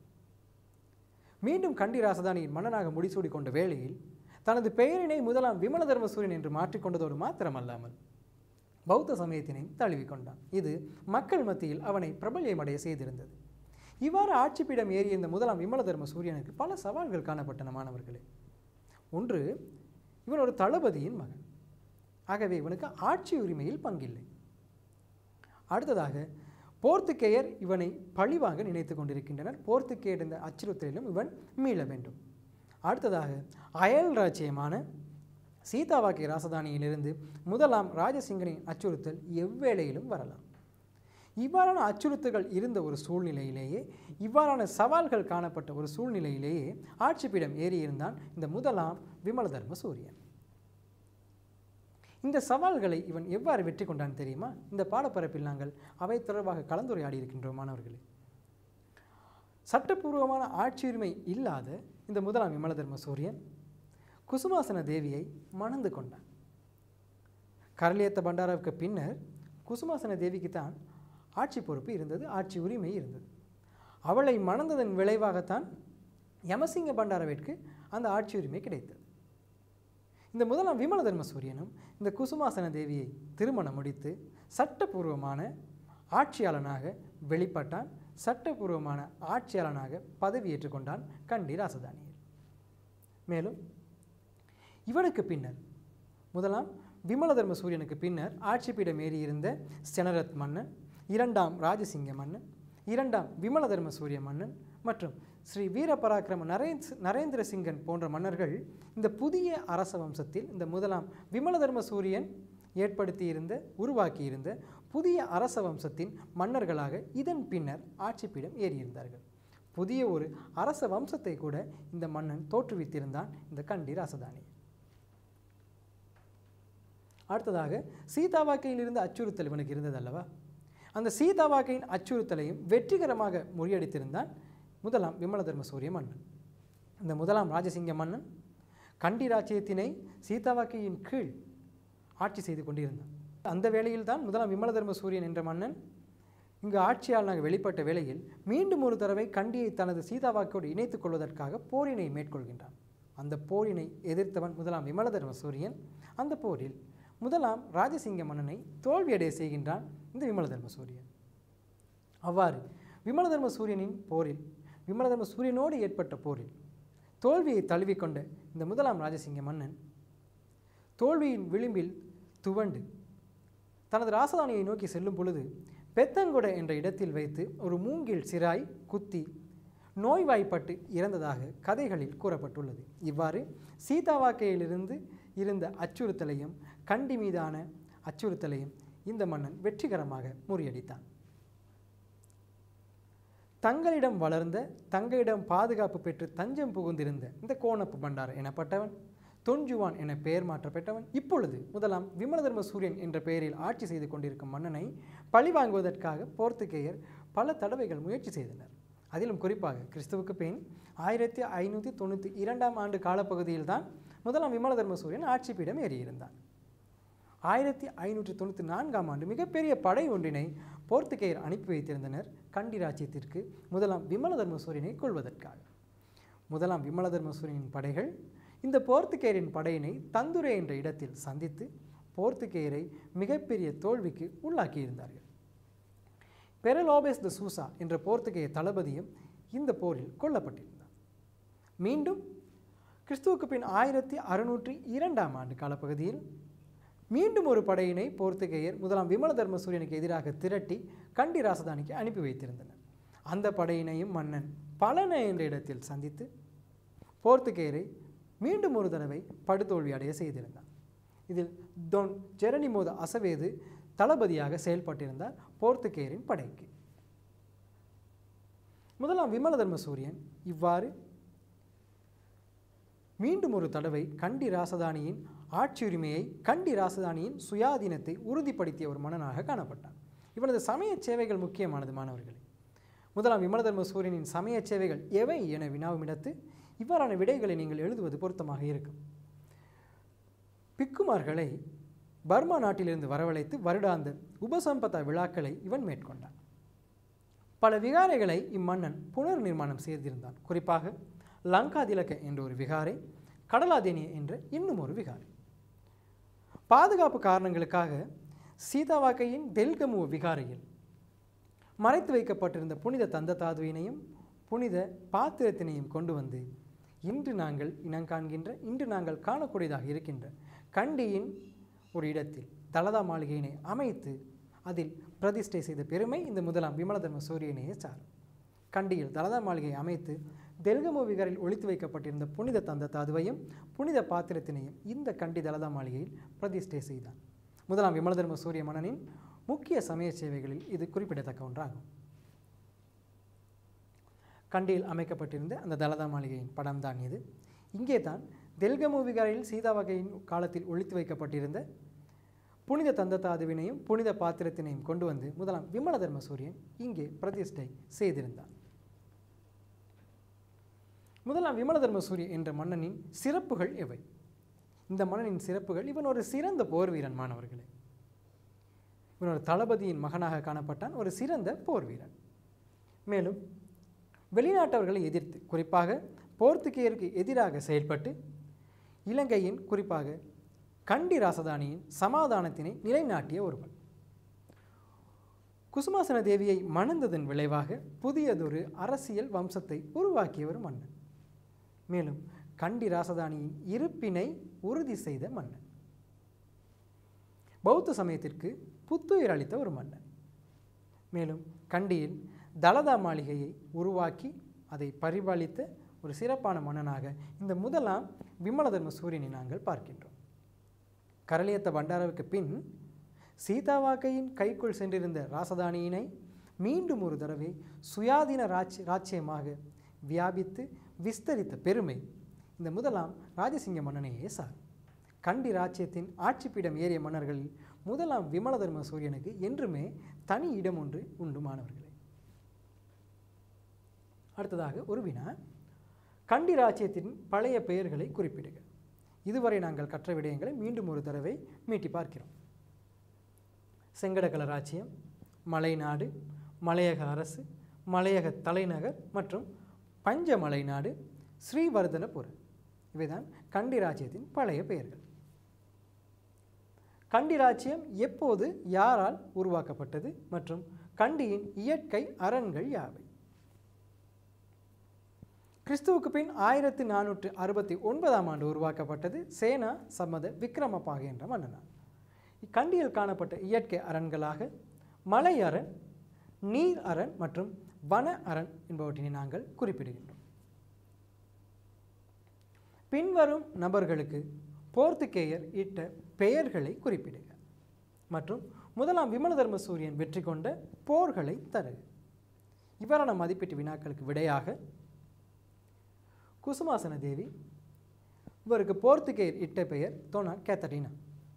மீண்டும் கண்டி ராசதானியின் மன்னனாக முடிசூடி கொண்ட வேளையில் தனது பெயரினை முதலாம் விமல தர்ம சூரியன் என்று மாற்றிக்கொண்டதோடு மாத்திரமல்லாமல் பௌத்த சமயத்தினை தழுவிக்கொண்டான் இது மக்கள் மத்தியில் அவனை பிரபல்யமடைய செய்திருந்தது இவ்வாறு ஆட்சிப்பீடம் ஏறிய இந்த முதலாம் விமல தர்ம சூரியனுக்கு பல சவால்கள் காணப்பட்டன மாணவர்களே ஒன்று இவன் ஒரு தளபதியின் மகன் ஆகவே இவனுக்கு ஆட்சி உரிமையில் பங்கில்லை அடுத்ததாக போர்த்துக்கேயர் இவனை பழிவாங்க நினைத்து கொண்டிருக்கின்றனர் போர்த்துக்கேயர் இந்த அச்சுறுத்தலிலும் இவன் மீள வேண்டும் அடுத்ததாக அயல் ராஜ்யமான சீதாவாக்கி ராசதானியிலிருந்து முதலாம் ராஜசிங்கனின் அச்சுறுத்தல் எவ்வேளையிலும் வரலாம் இவ்வாறான அச்சுறுத்தல்கள் இருந்த ஒரு சூழ்நிலையிலேயே இவ்வாறான சவால்கள் காணப்பட்ட ஒரு சூழ்நிலையிலேயே ஆட்சிப்பீடம் ஏறியிருந்தான் இந்த முதலாம் விமல தர்ம சூரியன் இந்த சவால்களை இவன் எவ்வாறு வெற்றி கொண்டான் தெரியுமா இந்த பாடப்பரப்பில் நாங்கள் அவை தொடர்பாக கலந்துரையாடி இருக்கின்றோம் மாணவர்களே சட்டப்பூர்வமான ஆட்சியுரிமை இல்லாத இந்த முதலாம் விமல தர்ம சூரியன் குசுமாசன தேவியை மணந்து கொண்டான் கரலியத்த பண்டாராவுக்கு பின்னர் குசுமாசன தேவிக்கு தான் ஆட்சி பொறுப்பு இருந்தது ஆட்சி உரிமை இருந்தது அவளை மணந்ததன் விளைவாகத்தான் யமசிங்க பண்டாரவிற்கு அந்த ஆட்சி உரிமை கிடைத்தது இந்த முதலாம் விமல தர்ம சூரியனும் இந்த குசுமாசன தேவியை திருமணம் முடித்து சட்டபூர்வமான ஆட்சியாளனாக வெளிப்பட்டான் சட்டபூர்வமான ஆட்சியாளனாக பதவியேற்றுக் கொண்டான் கண்டி ராசதானியில் மேலும் இவனுக்கு பின்னர் முதலாம் விமல தர்ம சூரியனுக்கு பின்னர் ஆட்சிப்பீடம் ஏறியிருந்த செனரத் மன்னன் இரண்டாம் ராஜசிங்க மன்னன் இரண்டாம் விமல தர்ம சூரிய மன்னன் மற்றும் ஸ்ரீ வீரபராக்கிரம நரேந்த் நரேந்திர சிங்கன் போன்ற மன்னர்கள் இந்த புதிய அரச வம்சத்தில் இந்த முதலாம் விமல தர்ம சூரியன் ஏற்படுத்தியிருந்த உருவாக்கியிருந்த புதிய அரச வம்சத்தின் மன்னர்களாக இதன் பின்னர் ஆட்சிப்பீடம் ஏறியிருந்தார்கள் புதிய ஒரு அரச வம்சத்தை கூட இந்த மன்னன் தோற்றுவித்திருந்தான் இந்த கண்டி ராசதானி அடுத்ததாக சீதாவாக்கையில் இருந்த அச்சுறுத்தல் இவனுக்கு இருந்தது அல்லவா அந்த சீதாவாக்கையின் அச்சுறுத்தலையும் வெற்றிகரமாக முறியடித்திருந்தான் முதலாம் விமல தர்ம சூரிய மன்னன் இந்த முதலாம் ராஜசிங்க மன்னன் கண்டி ராஜ்யத்தினை சீதாவாக்கையின் கீழ் ஆட்சி செய்து கொண்டிருந்தான் அந்த வேளையில் தான் முதலாம் விமல தர்ம சூரியன் என்ற மன்னன் இங்கு ஆட்சியாளனாக வெளிப்பட்ட வேளையில் மீண்டும் ஒரு தடவை கண்டியை தனது சீதாவாக்கோடு இணைத்துக் கொள்வதற்காக போரினை மேற்கொள்கின்றான் அந்த போரினை எதிர்த்தவன் முதலாம் விமல தர்ம சூரியன் அந்த போரில் முதலாம் ராஜசிங்க மன்னனை தோல்வியடைய செய்கின்றான் இந்த விமல தர்ம சூரியன் அவ்வாறு விமல தர்ம சூரியனின் போரில் விமல தர்ம சூரியனோடு ஏற்பட்ட போரில் தோல்வியை தழுவிக்கொண்ட இந்த முதலாம் ராஜசிங்க மன்னன் தோல்வியின் விளிம்பில் துவண்டு தனது ராசதானியை நோக்கி செல்லும் பொழுது பெத்தங்குட என்ற இடத்தில் வைத்து ஒரு மூங்கில் சிராய் குத்தி நோய்வாய்ப்பட்டு இறந்ததாக கதைகளில் கூறப்பட்டுள்ளது இவ்வாறு சீதாவாக்கையிலிருந்து இருந்த அச்சுறுத்தலையும் கண்டி மீதான அச்சுறுத்தலையும் இந்த மன்னன் வெற்றிகரமாக முறியடித்தான் தங்களிடம் வளர்ந்த தங்களிடம் பாதுகாப்பு பெற்று தஞ்சம் புகுந்திருந்த இந்த கோணப்பு பண்டார் எனப்பட்டவன் தொன்ஜுவான் என பெயர் மாற்றப்பட்டவன் இப்பொழுது முதலாம் விமலதர்ம சூரியன் என்ற பெயரில் ஆட்சி செய்து கொண்டிருக்கும் மன்னனை பழிவாங்குவதற்காக போர்த்துகேயர் பல தடவைகள் முயற்சி செய்தனர் அதிலும் குறிப்பாக கிறிஸ்துவுக்கு பின் ஆயிரத்தி ஐநூற்றி தொண்ணூற்றி இரண்டாம் ஆண்டு காலப்பகுதியில் தான் முதலாம் விமலதர்ம சூரியன் ஆட்சி பீடம் ஏறியிருந்தான் ஆயிரத்தி ஐநூற்றி தொண்ணூற்றி நான்காம் ஆண்டு மிகப்பெரிய படை ஒன்றினை போர்த்துகேயர் அனுப்பி வைத்திருந்தனர் கண்டி ராஜ்யத்திற்கு முதலாம் விமலதர்ம சூரியனை கொள்வதற்காக முதலாம் விமலதர்ம சூரியனின் படைகள் இந்த போர்த்துகேயரின் படையினை தந்துரை என்ற இடத்தில் சந்தித்து போர்த்துகேயரை மிகப்பெரிய தோல்விக்கு உள்ளாக்கியிருந்தார்கள் பெரலோபேஸ் த சூசா என்ற போர்த்துகேய தளபதியும் இந்த போரில் கொல்லப்பட்டிருந்தார் மீண்டும் கிறிஸ்துவுக்கு பின் ஆயிரத்தி அறுநூற்றி இரண்டாம் ஆண்டு காலப்பகுதியில் மீண்டும் ஒரு படையினை போர்த்துகேயர் முதலாம் விமலதர்ம சூரியனுக்கு எதிராக திரட்டி கண்டி ராசதானிக்கு அனுப்பி வைத்திருந்தனர் அந்த படையினையும் மன்னன் பலன என்ற இடத்தில் சந்தித்து போர்த்துகேயரை மீண்டும் ஒரு தடவை படுதோல்வி அடைய செய்திருந்தார் இதில் டொன் ஜெரனிமோத அசவேது தளபதியாக செயல்பட்டிருந்தார் போர்த்துகேயரின் படைக்கு முதலாம் விமலதர்ம சூரியன் இவ்வாறு மீண்டும் ஒரு தடவை கண்டி ராசதானியின் ஆட்சி உரிமையை கண்டி ராசதானியின் சுயாதீனத்தை உறுதிப்படுத்திய ஒரு மன்னனாக காணப்பட்டார் இவனது சமய சேவைகள் முக்கியமானது மாணவர்களே முதலாம் விமலதர்ம சூரியனின் சமய சேவைகள் எவை என வினாவும் இடத்து இவ்வாறான விடைகளை நீங்கள் எழுதுவது பொருத்தமாக இருக்கும் பிக்குமார்களை பர்மா நாட்டிலிருந்து வரவழைத்து வருடாந்த உபசம்பத விழாக்களை இவன் மேற்கொண்டான் பல விகாரைகளை இம்மன்னன் புனர் நிர்மாணம் செய்திருந்தான் குறிப்பாக லங்காதிலக்க என்ற ஒரு விகாரை கடலாதேனிய என்ற இன்னும் ஒரு விகாரை பாதுகாப்பு காரணங்களுக்காக சீதாவாக்கையின் தெல்கமுவ விகாரையில் மறைத்து வைக்கப்பட்டிருந்த புனித தந்த தாதுவினையும் புனித பாத்திரத்தினையும் கொண்டு வந்து இன்று நாங்கள் இனங்காண்கின்ற இன்று நாங்கள் காணக்கூடியதாக இருக்கின்ற கண்டியின் ஒரு இடத்தில் தலதா மாளிகையினை அமைத்து அதில் பிரதிஷ்டை செய்த பெருமை இந்த முதலாம் விமலதர்ம சூரியனையே சாரும் கண்டியில் தலதா மாளிகை அமைத்து தெல்கமோ விகாரில் ஒளித்து வைக்கப்பட்டிருந்த புனித தந்த தாதுவையும் புனித பாத்திரத்தினையும் இந்த கண்டி தலதா மாளிகையில் பிரதிஷ்டை செய்தான் முதலாம் விமலதர்ம சூரிய மன்னனின் முக்கிய சமய சேவைகளில் இது குறிப்பிடத்தக்க ஒன்றாகும் கண்டியில் அமைக்கப்பட்டிருந்த அந்த தலதா மாளிகையின் படம் தான் இது இங்கே தான் தெல்கமோ விகாரையில் சீதா வகையின் காலத்தில் ஒழித்து வைக்கப்பட்டிருந்த புனித தந்ததாதுவினையும் புனித பாத்திரத்தினையும் கொண்டு வந்து முதலாம் விமலதர்ம சூரியன் இங்கே பிரதிஷ்டை செய்திருந்தார் முதலாம் விமலதர்ம சூரியன் என்ற மன்னனின் சிறப்புகள் எவை இந்த மன்னனின் சிறப்புகள் இவன் ஒரு சிறந்த போர் வீரன் மாணவர்களே இவன் ஒரு தளபதியின் மகனாக காணப்பட்டான் ஒரு சிறந்த போர் வீரன் மேலும் வெளிநாட்டவர்களை எதிர்த்து குறிப்பாக போர்த்துகேயருக்கு எதிராக செயல்பட்டு இலங்கையின் குறிப்பாக கண்டி ராசதானியின் சமாதானத்தினை நிலைநாட்டிய ஒருவன் குசுமாசன தேவியை மணந்ததன் விளைவாக புதியதொரு அரசியல் வம்சத்தை உருவாக்கிய ஒரு மன்னன் மேலும் கண்டி ராசதானியின் இருப்பினை உறுதி செய்த மன்னன் பௌத்த சமயத்திற்கு புத்துயிர் அளித்த ஒரு மன்னன் மேலும் கண்டியில் தலதா மாளிகையை உருவாக்கி அதை பரிபாலித்த ஒரு சிறப்பான மன்னனாக இந்த முதலாம் விமலதர்ம சூரியனை நாங்கள் பார்க்கின்றோம் கரளியத்த பண்டாரவுக்கு பின் சீதாவாக்கையின் கைக்குள் சென்றிருந்த ராசதானியினை மீண்டும் ஒரு தடவை சுயாதீன ராஜ் ராஜ்யமாக வியாபித்து விஸ்தரித்த பெருமை இந்த முதலாம் ராஜசிங்க மன்னனையே சார் கண்டி ராஜ்யத்தின் ஆட்சிப்பீடம் ஏறிய மன்னர்களில் முதலாம் விமலதர்ம சூரியனுக்கு என்றுமே தனி இடம் ஒன்று உண்டு மாணவர்களே அடுத்ததாக ஒரு வினா கண்டி ராஜ்யத்தின் பழைய பெயர்களை குறிப்பிடுக இதுவரை நாங்கள் கற்ற விடயங்களை மீண்டும் ஒரு தடவை மீட்டி பார்க்கிறோம் செங்கடகல ராஜ்யம் மலைநாடு மலையக அரசு மலையக தலைநகர் மற்றும் பஞ்சமலை நாடு ஸ்ரீவர்தனபுரம் இவைதான் கண்டி ராஜ்யத்தின் பழைய பெயர்கள் கண்டி ராஜ்யம் எப்போது யாரால் உருவாக்கப்பட்டது மற்றும் கண்டியின் இயற்கை அரண்கள் யாவை கிறிஸ்துவுக்கு பின் ஆயிரத்தி நானூற்று அறுபத்தி ஒன்பதாம் ஆண்டு உருவாக்கப்பட்டது சேனா சம்மத விக்ரமபாக என்ற மன்னனார் இக்கண்டியில் காணப்பட்ட இயற்கை அரண்களாக மலை அரண் நீர் அரண் மற்றும் வன அரண் என்பவற்றினை நாங்கள் குறிப்பிடுகின்றோம் பின்வரும் நபர்களுக்கு போர்த்துகேயர் இட்ட பெயர்களை குறிப்பிடுக மற்றும் முதலாம் விமலதர்ம சூரியன் வெற்றி கொண்ட போர்களை தருக இவ்வாறான மதிப்பீட்டு வினாக்களுக்கு விடையாக குசுமாசன தேவி இவருக்கு போர்த்துகேயர் இட்ட பெயர் தொனா கேத்தரினா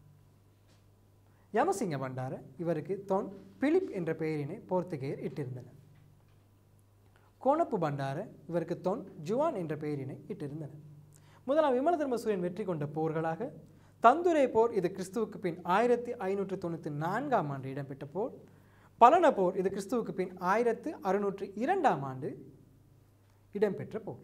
யமசிங்க பண்டார இவருக்கு தொன் பிலிப் என்ற பெயரினை போர்த்துகேயர் இட்டிருந்தனர் கோணப்பு பண்டார இவருக்கு தொன் ஜுவான் என்ற பெயரினை இட்டிருந்தனர் முதலாம் விமலதர்ம சூரியன் வெற்றி கொண்ட போர்களாக தந்துரை போர் இது கிறிஸ்துவுக்கு பின் ஆயிரத்தி ஐநூற்று தொண்ணூற்றி நான்காம் ஆண்டு இடம்பெற்ற போர் பலன போர் இது கிறிஸ்துவுக்கு பின் ஆயிரத்து அறுநூற்று இரண்டாம் ஆண்டு இடம்பெற்ற போர்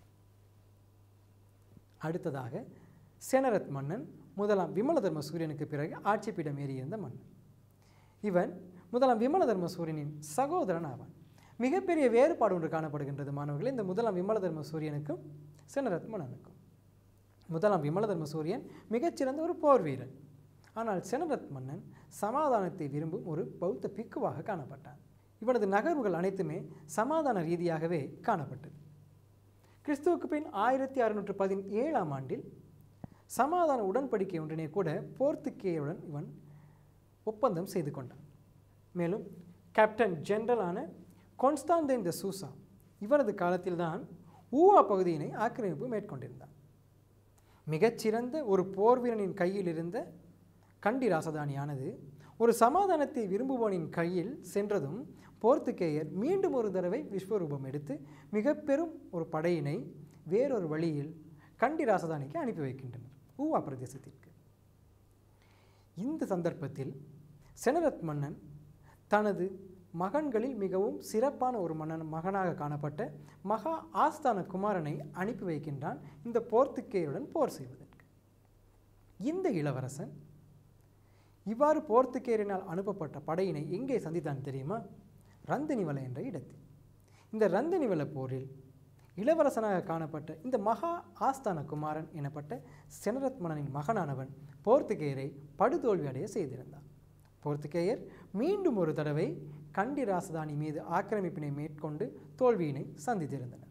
அடுத்ததாக செனரத் மன்னன் முதலாம் விமலதர்ம சூரியனுக்கு பிறகு ஆட்சிப்பீடம் ஏறியிருந்த மன்னன் இவன் முதலாம் விமலதர்ம சூரியனின் சகோதரன் ஆவான் மிகப்பெரிய வேறுபாடு ஒன்று காணப்படுகின்றது மாணவர்களே இந்த முதலாம் விமலதர்ம சூரியனுக்கும் செனரத் மன்னனுக்கும் முதலாம் விமலதர்ம சூரியன் மிகச்சிறந்த ஒரு போர் வீரன் ஆனால் செனரத் மன்னன் சமாதானத்தை விரும்பும் ஒரு பௌத்த பிக்குவாக காணப்பட்டான் இவனது நகர்வுகள் அனைத்துமே சமாதான ரீதியாகவே காணப்பட்டது கிறிஸ்துவுக்கு பின் ஆயிரத்தி அறுநூற்று பதினேழாம் ஆண்டில் சமாதான உடன்படிக்கை ஒன்றினை கூட போர்த்துக்கேயருடன் இவன் ஒப்பந்தம் செய்து கொண்டான் மேலும் கேப்டன் ஜெனரலான கொன்ஸ்டாந்தின் த சூசா இவரது காலத்தில்தான் ஊவா பகுதியினை ஆக்கிரமிப்பு மேற்கொண்டிருந்தான் மிகச்சிறந்த ஒரு போர் வீரனின் கையில் இருந்த கண்டி ராசதானியானது ஒரு சமாதானத்தை விரும்புபவனின் கையில் சென்றதும் போர்த்துகேயர் மீண்டும் ஒரு தடவை விஸ்வரூபம் எடுத்து மிக பெரும் ஒரு படையினை வேறொரு வழியில் கண்டி ராசதானிக்கு அனுப்பி வைக்கின்றனர் ஊவா பிரதேசத்திற்கு இந்த சந்தர்ப்பத்தில் செனரத் மன்னன் தனது மகன்களில் மிகவும் சிறப்பான ஒரு மன்னன் மகனாக காணப்பட்ட மகா ஆஸ்தான குமாரனை அனுப்பி வைக்கின்றான் இந்த போர்த்துக்கேயருடன் போர் செய்வதற்கு இந்த இளவரசன் இவ்வாறு போர்த்துக்கேயரினால் அனுப்பப்பட்ட படையினை எங்கே சந்தித்தான் தெரியுமா ரந்தனிவல என்ற இடத்தில் இந்த ரந்தனிவல போரில் இளவரசனாக காணப்பட்ட இந்த மகா ஆஸ்தான குமாரன் எனப்பட்ட செனரத் மன்னனின் மகனானவன் போர்த்துகேயரை படுதோல்வி அடைய செய்திருந்தான் போர்த்துகேயர் மீண்டும் ஒரு தடவை கண்டி ராசதானி மீது ஆக்கிரமிப்பினை மேற்கொண்டு தோல்வியினை சந்தித்திருந்தனர்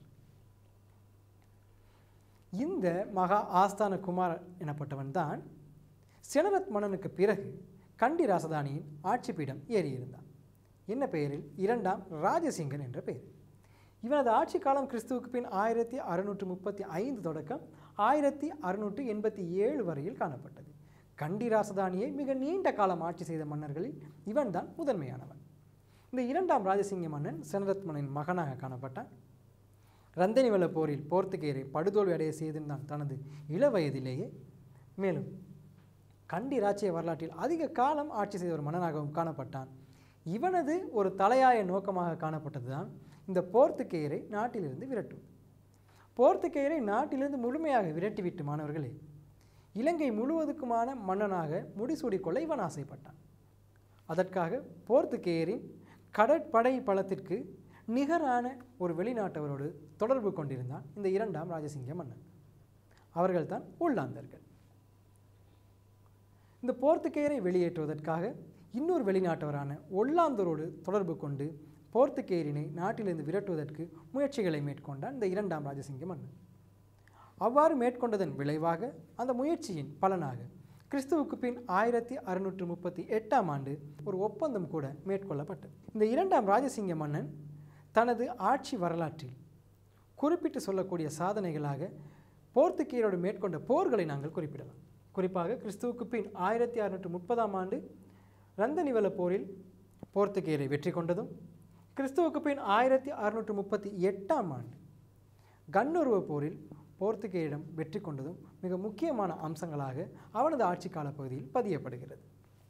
இந்த மகா ஆஸ்தான குமார் எனப்பட்டவன் தான் செனரத் மன்னனுக்கு பிறகு கண்டி ராசதானியின் ஆட்சிப்பீடம் ஏறியிருந்தான் என்ன பெயரில் இரண்டாம் ராஜசிங்கன் என்ற பெயர் இவனது ஆட்சி காலம் கிறிஸ்துவுக்கு பின் ஆயிரத்தி அறுநூற்று முப்பத்தி ஐந்து தொடக்கம் ஆயிரத்தி அறுநூற்று எண்பத்தி ஏழு வரையில் காணப்பட்டது கண்டி ராசதானியை மிக நீண்ட காலம் ஆட்சி செய்த மன்னர்களில் இவன்தான் முதன்மையானவன் இந்த இரண்டாம் ராஜசிங்க மன்னன் செனரத் மன்னனின் மகனாக காணப்பட்டான் ரந்தனிவல போரில் போர்த்துகேயரை படுதோல்வி அடைய செய்திருந்தான் தனது இள வயதிலேயே மேலும் கண்டி ராச்சிய வரலாற்றில் அதிக காலம் ஆட்சி செய்த ஒரு மன்னனாகவும் காணப்பட்டான் இவனது ஒரு தலையாய நோக்கமாக காணப்பட்டது தான் இந்த போர்த்துகேயரை நாட்டிலிருந்து விரட்டும் போர்த்துகேயரை நாட்டிலிருந்து முழுமையாக விரட்டிவிட்டு மாணவர்களே இலங்கை முழுவதுக்குமான மன்னனாக முடிசூடிக்கொள்ள இவன் ஆசைப்பட்டான் அதற்காக போர்த்துகேயரின் கடற்படை பலத்திற்கு நிகரான ஒரு வெளிநாட்டவரோடு தொடர்பு கொண்டிருந்தான் இந்த இரண்டாம் ராஜசிங்க மன்னன் அவர்கள்தான் உள்ளாந்தர்கள் இந்த போர்த்துகேயரை வெளியேற்றுவதற்காக இன்னொரு வெளிநாட்டவரான ஒல்லாந்தரோடு தொடர்பு கொண்டு போர்த்துகேயரினை நாட்டிலிருந்து விரட்டுவதற்கு முயற்சிகளை மேற்கொண்டான் இந்த இரண்டாம் ராஜசிங்க மன்னன் அவ்வாறு மேற்கொண்டதன் விளைவாக அந்த முயற்சியின் பலனாக கிறிஸ்துவுக்கு பின் ஆயிரத்தி அறுநூற்று முப்பத்தி எட்டாம் ஆண்டு ஒரு ஒப்பந்தம் கூட மேற்கொள்ளப்பட்டது இந்த இரண்டாம் ராஜசிங்க மன்னன் தனது ஆட்சி வரலாற்றில் குறிப்பிட்டு சொல்லக்கூடிய சாதனைகளாக போர்த்துகேயரோடு மேற்கொண்ட போர்களை நாங்கள் குறிப்பிடலாம் குறிப்பாக கிறிஸ்துவுக்கு பின் ஆயிரத்தி அறுநூற்று முப்பதாம் ஆண்டு ரந்தனிவல போரில் போர்த்துகேயரை வெற்றி கொண்டதும் கிறிஸ்துவுக்கு பின் ஆயிரத்தி அறுநூற்று முப்பத்தி எட்டாம் ஆண்டு கன்னுருவ போரில் போர்த்துகேயரிடம் வெற்றி கொண்டதும் மிக முக்கியமான அம்சங்களாக அவனது ஆட்சி காலப்பகுதியில் பதியப்படுகிறது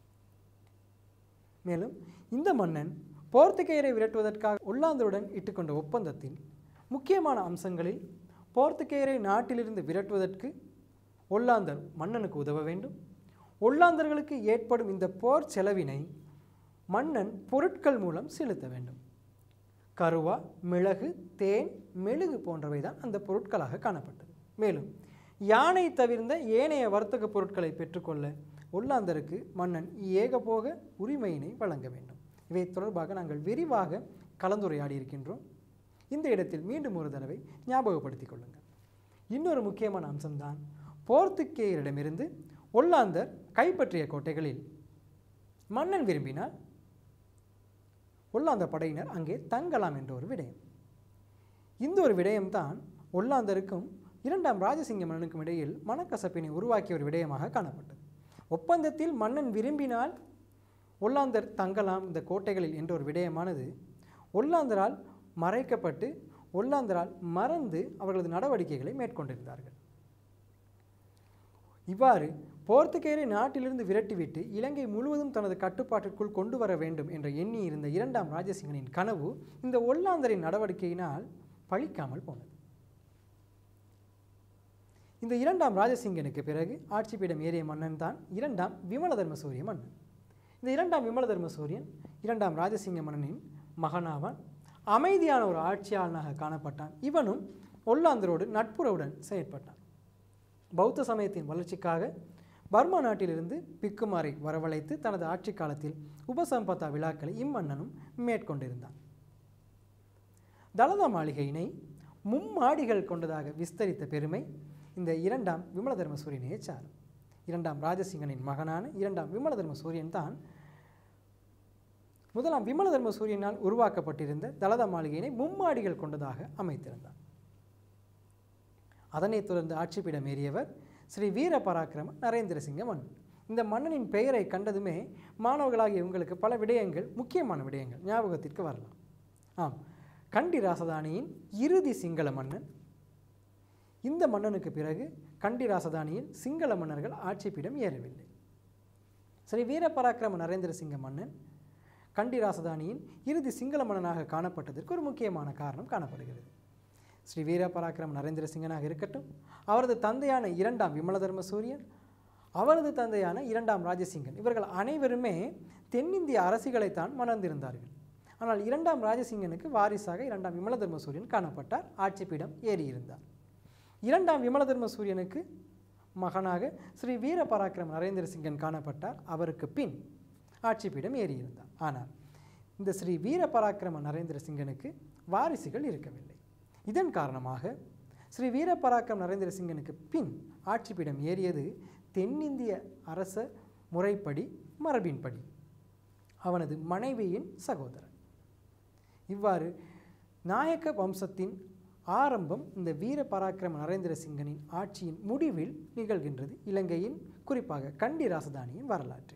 மேலும் இந்த மன்னன் போர்த்துகேயரை விரட்டுவதற்காக ஒல்லாந்தருடன் இட்டுக்கொண்ட ஒப்பந்தத்தில் முக்கியமான அம்சங்களில் போர்த்துகேயரை நாட்டிலிருந்து விரட்டுவதற்கு ஒல்லாந்தர் மன்னனுக்கு உதவ வேண்டும் ஒல்லாந்தர்களுக்கு ஏற்படும் இந்த போர் செலவினை மன்னன் பொருட்கள் மூலம் செலுத்த வேண்டும் கருவா மிளகு தேன் மெழுகு போன்றவை தான் அந்த பொருட்களாக காணப்பட்டது மேலும் யானை தவிர்ந்த ஏனைய வர்த்தக பொருட்களை பெற்றுக்கொள்ள ஒல்லாந்தருக்கு மன்னன் ஏகபோக உரிமையினை வழங்க வேண்டும் இவை தொடர்பாக நாங்கள் விரிவாக கலந்துரையாடி இருக்கின்றோம் இந்த இடத்தில் மீண்டும் ஒரு தடவை ஞாபகப்படுத்திக் கொள்ளுங்கள் இன்னொரு முக்கியமான அம்சம்தான் போர்த்துக்கேயரிடமிருந்து ஒல்லாந்தர் கைப்பற்றிய கோட்டைகளில் மன்னன் விரும்பினால் ஒல்லாந்த படையினர் அங்கே தங்கலாம் என்ற ஒரு விடயம் இந்த ஒரு விடயம்தான் ஒல்லாந்தருக்கும் இரண்டாம் ராஜசிங்க மன்னனுக்கும் இடையில் மனக்கசப்பினை உருவாக்கிய ஒரு விடயமாக காணப்பட்டது ஒப்பந்தத்தில் மன்னன் விரும்பினால் ஒல்லாந்தர் தங்கலாம் இந்த கோட்டைகளில் என்ற ஒரு விடயமானது ஒல்லாந்தரால் மறைக்கப்பட்டு ஒல்லாந்தரால் மறந்து அவர்களது நடவடிக்கைகளை மேற்கொண்டிருந்தார்கள் இவ்வாறு போர்த்துகேயரை நாட்டிலிருந்து விரட்டிவிட்டு இலங்கை முழுவதும் தனது கட்டுப்பாட்டிற்குள் கொண்டு வர வேண்டும் என்ற எண்ணி இருந்த இரண்டாம் ராஜசிங்கனின் கனவு இந்த ஒல்லாந்தரின் நடவடிக்கையினால் பழிக்காமல் போனது இந்த இரண்டாம் ராஜசிங்கனுக்கு பிறகு ஆட்சிப்பீடம் ஏறிய மன்னன் தான் இரண்டாம் விமலதர்ம சூரிய மன்னன் இந்த இரண்டாம் விமலதர்ம சூரியன் இரண்டாம் ராஜசிங்க மன்னனின் மகனாவான் அமைதியான ஒரு ஆட்சியாளனாக காணப்பட்டான் இவனும் ஒல்லாந்தரோடு நட்புறவுடன் செயற்பட்டான் பௌத்த சமயத்தின் வளர்ச்சிக்காக பர்மா நாட்டிலிருந்து பிக்குமாரை வரவழைத்து தனது ஆட்சி காலத்தில் உபசம்பத்தா விழாக்களை இம்மன்னனும் மேற்கொண்டிருந்தான் தலதா மாளிகையினை மும்மாடிகள் கொண்டதாக விஸ்தரித்த பெருமை இந்த இரண்டாம் விமலதர்ம சூரியனையே சாரும் இரண்டாம் ராஜசிங்கனின் மகனான இரண்டாம் விமலதர்ம சூரியன் தான் முதலாம் விமலதர்ம சூரியனால் உருவாக்கப்பட்டிருந்த தலதா மாளிகையினை மும்மாடிகள் கொண்டதாக அமைத்திருந்தார் அதனைத் தொடர்ந்து ஆட்சிப்பிடம் ஏறியவர் ஸ்ரீ வீர பராக்கிரம நரேந்திரசிங்க மன்னன் இந்த மன்னனின் பெயரை கண்டதுமே மாணவர்களாகிய உங்களுக்கு பல விடயங்கள் முக்கியமான விடயங்கள் ஞாபகத்திற்கு வரலாம் ஆம் கண்டி ராசதானியின் இறுதி சிங்கள மன்னன் இந்த மன்னனுக்கு பிறகு கண்டி ராசதானியில் சிங்கள மன்னர்கள் ஆட்சிப்பிடம் ஏறவில்லை ஸ்ரீ வீரபராக்கிரம நரேந்திரசிங்க மன்னன் கண்டி ராசதானியின் இறுதி சிங்கள மன்னனாக காணப்பட்டதற்கு ஒரு முக்கியமான காரணம் காணப்படுகிறது ஸ்ரீ வீரபராக்கிரம நரேந்திரசிங்கனாக இருக்கட்டும் அவரது தந்தையான இரண்டாம் விமலதர்ம சூரியன் அவரது தந்தையான இரண்டாம் ராஜசிங்கன் இவர்கள் அனைவருமே தென்னிந்திய அரசிகளைத்தான் மணந்திருந்தார்கள் ஆனால் இரண்டாம் ராஜசிங்கனுக்கு வாரிசாக இரண்டாம் விமலதர்ம சூரியன் காணப்பட்டார் ஆட்சிப்பீடம் ஏறியிருந்தார் இரண்டாம் விமலதர்ம சூரியனுக்கு மகனாக ஸ்ரீ வீர பராக்கிரம நரேந்திர சிங்கன் காணப்பட்டார் அவருக்கு பின் ஆட்சிப்பீடம் ஏறியிருந்தார் ஆனால் இந்த ஸ்ரீ வீர பராக்கிரம நரேந்திர சிங்கனுக்கு வாரிசுகள் இருக்கவில்லை இதன் காரணமாக ஸ்ரீ வீர பராக்கிரம நரேந்திர சிங்கனுக்கு பின் ஆட்சிப்பீடம் ஏறியது தென்னிந்திய அரச முறைப்படி மரபின்படி அவனது மனைவியின் சகோதரன் இவ்வாறு நாயக்க வம்சத்தின் ஆரம்பம் இந்த வீர பராக்கிரம நரேந்திர சிங்கனின் ஆட்சியின் முடிவில் நிகழ்கின்றது இலங்கையின் குறிப்பாக கண்டி ராசதானியின் வரலாற்று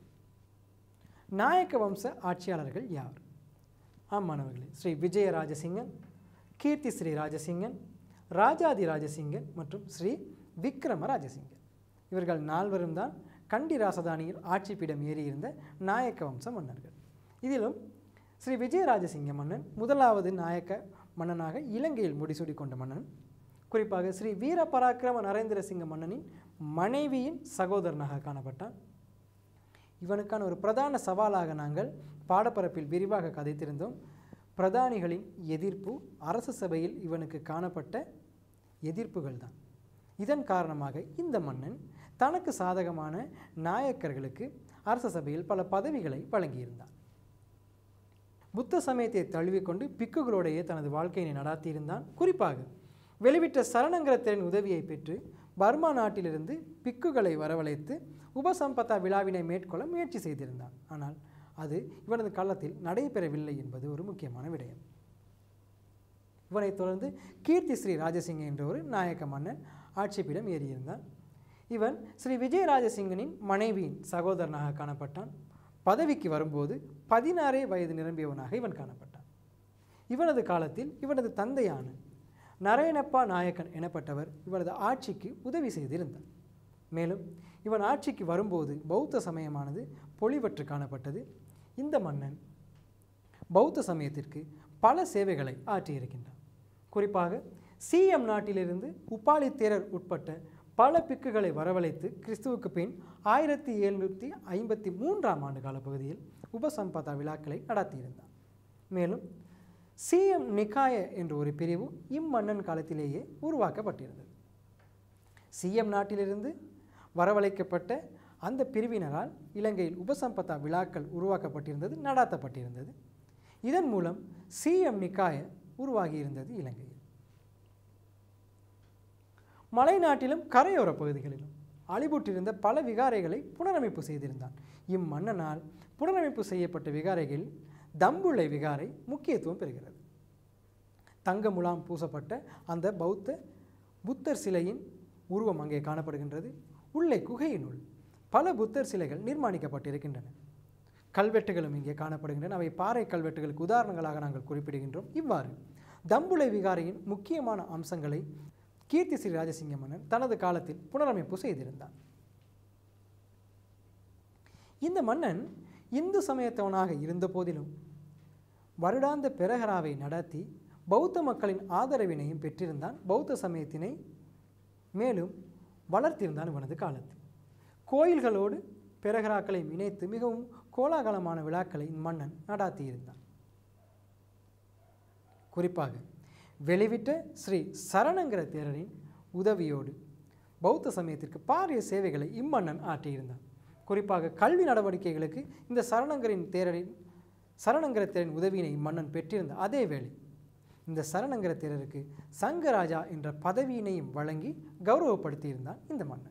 நாயக்க வம்ச ஆட்சியாளர்கள் யார் ஆம் மாணவர்களே ஸ்ரீ விஜய ராஜசிங்கன் கீர்த்தி ஸ்ரீ ராஜசிங்கன் ராஜாதி ராஜசிங்கன் மற்றும் ஸ்ரீ விக்ரம ராஜசிங்கன் இவர்கள் நால்வரும் தான் கண்டி ராசதானியில் ஆட்சிப்பிடம் ஏறியிருந்த நாயக்க வம்ச மன்னர்கள் இதிலும் ஸ்ரீ விஜயராஜசிங்க மன்னன் முதலாவது நாயக்க மன்னனாக இலங்கையில் முடிசூடி கொண்ட மன்னன் குறிப்பாக ஸ்ரீ வீர பராக்கிரம நரேந்திர சிங்க மன்னனின் மனைவியின் சகோதரனாக காணப்பட்டான் இவனுக்கான ஒரு பிரதான சவாலாக நாங்கள் பாடப்பரப்பில் விரிவாக கதைத்திருந்தோம் பிரதானிகளின் எதிர்ப்பு அரசு சபையில் இவனுக்கு காணப்பட்ட எதிர்ப்புகள் தான் இதன் காரணமாக இந்த மன்னன் தனக்கு சாதகமான நாயக்கர்களுக்கு அரச சபையில் பல பதவிகளை வழங்கியிருந்தான் புத்த சமயத்தை தழுவிக்கொண்டு பிக்குகளோடையே தனது வாழ்க்கையினை நடாத்தியிருந்தான் குறிப்பாக வெளிவிட்ட சரணங்கரத்தின் உதவியை பெற்று பர்மா நாட்டிலிருந்து பிக்குகளை வரவழைத்து உபசம்பத்தா விழாவினை மேற்கொள்ள முயற்சி செய்திருந்தான் ஆனால் அது இவனது காலத்தில் நடைபெறவில்லை என்பது ஒரு முக்கியமான விடயம் இவனைத் தொடர்ந்து கீர்த்தி ஸ்ரீ ராஜசிங்க என்ற ஒரு நாயக்க மன்னன் ஆட்சிப்பிடம் ஏறியிருந்தான் இவன் ஸ்ரீ விஜயராஜசிங்கனின் மனைவியின் சகோதரனாக காணப்பட்டான் பதவிக்கு வரும்போது பதினாறே வயது நிரம்பியவனாக இவன் காணப்பட்டான் இவனது காலத்தில் இவனது தந்தையான நரயணப்பா நாயக்கன் எனப்பட்டவர் இவனது ஆட்சிக்கு உதவி செய்திருந்தார் மேலும் இவன் ஆட்சிக்கு வரும்போது பௌத்த சமயமானது பொலிவற்று காணப்பட்டது இந்த மன்னன் பௌத்த சமயத்திற்கு பல சேவைகளை ஆற்றியிருக்கின்றான் குறிப்பாக சிஎம் நாட்டிலிருந்து உப்பாலி தேரர் உட்பட்ட பல பிக்குகளை வரவழைத்து கிறிஸ்துவுக்கு பின் ஆயிரத்தி எழுநூற்றி ஐம்பத்தி மூன்றாம் ஆண்டு கால பகுதியில் உபசம்பதா விழாக்களை நடத்தியிருந்தார் மேலும் சிஎம் நிகாய என்ற ஒரு பிரிவு இம்மன்னன் காலத்திலேயே உருவாக்கப்பட்டிருந்தது சிஎம் நாட்டிலிருந்து வரவழைக்கப்பட்ட அந்த பிரிவினரால் இலங்கையில் உபசம்பதா விழாக்கள் உருவாக்கப்பட்டிருந்தது நடாத்தப்பட்டிருந்தது இதன் மூலம் சிஎம் நிகாய உருவாகியிருந்தது இலங்கையில் மலைநாட்டிலும் கரையோர பகுதிகளிலும் அழிபுற்றிருந்த பல விகாரைகளை புனரமைப்பு செய்திருந்தான் இம்மன்னனால் புனரமைப்பு செய்யப்பட்ட விகாரைகளில் தம்புள்ளை விகாரை முக்கியத்துவம் பெறுகிறது தங்க முலாம் பூசப்பட்ட அந்த பௌத்த புத்தர் சிலையின் உருவம் அங்கே காணப்படுகின்றது உள்ளே குகையினுள் பல புத்தர் சிலைகள் நிர்மாணிக்கப்பட்டிருக்கின்றன கல்வெட்டுகளும் இங்கே காணப்படுகின்றன அவை பாறை கல்வெட்டுகளுக்கு உதாரணங்களாக நாங்கள் குறிப்பிடுகின்றோம் இவ்வாறு தம்புளை விகாரையின் முக்கியமான அம்சங்களை கீர்த்தி ஸ்ரீ ராஜசிங்க மன்னன் தனது காலத்தில் புனரமைப்பு செய்திருந்தார் இந்த மன்னன் இந்து சமயத்தவனாக இருந்த போதிலும் வருடாந்த பெரஹராவை நடத்தி பௌத்த மக்களின் ஆதரவினையும் பெற்றிருந்தான் பௌத்த சமயத்தினை மேலும் வளர்த்திருந்தான் இவனது காலத்தில் கோயில்களோடு பெரஹராக்களை இணைத்து மிகவும் கோலாகலமான விழாக்களை இம்மன்னன் நடாத்தியிருந்தான் குறிப்பாக வெளிவிட்ட ஸ்ரீ சரணங்கிற தேரரின் உதவியோடு பௌத்த சமயத்திற்கு பாரிய சேவைகளை இம்மன்னன் ஆற்றியிருந்தான் குறிப்பாக கல்வி நடவடிக்கைகளுக்கு இந்த சரணங்கரின் தேரரின் சரணங்கர தேரின் உதவியினை இம்மன்னன் பெற்றிருந்த அதே வேளை இந்த சரணங்கர தேரருக்கு சங்கராஜா என்ற பதவியினையும் வழங்கி கௌரவப்படுத்தியிருந்தான் இந்த மன்னன்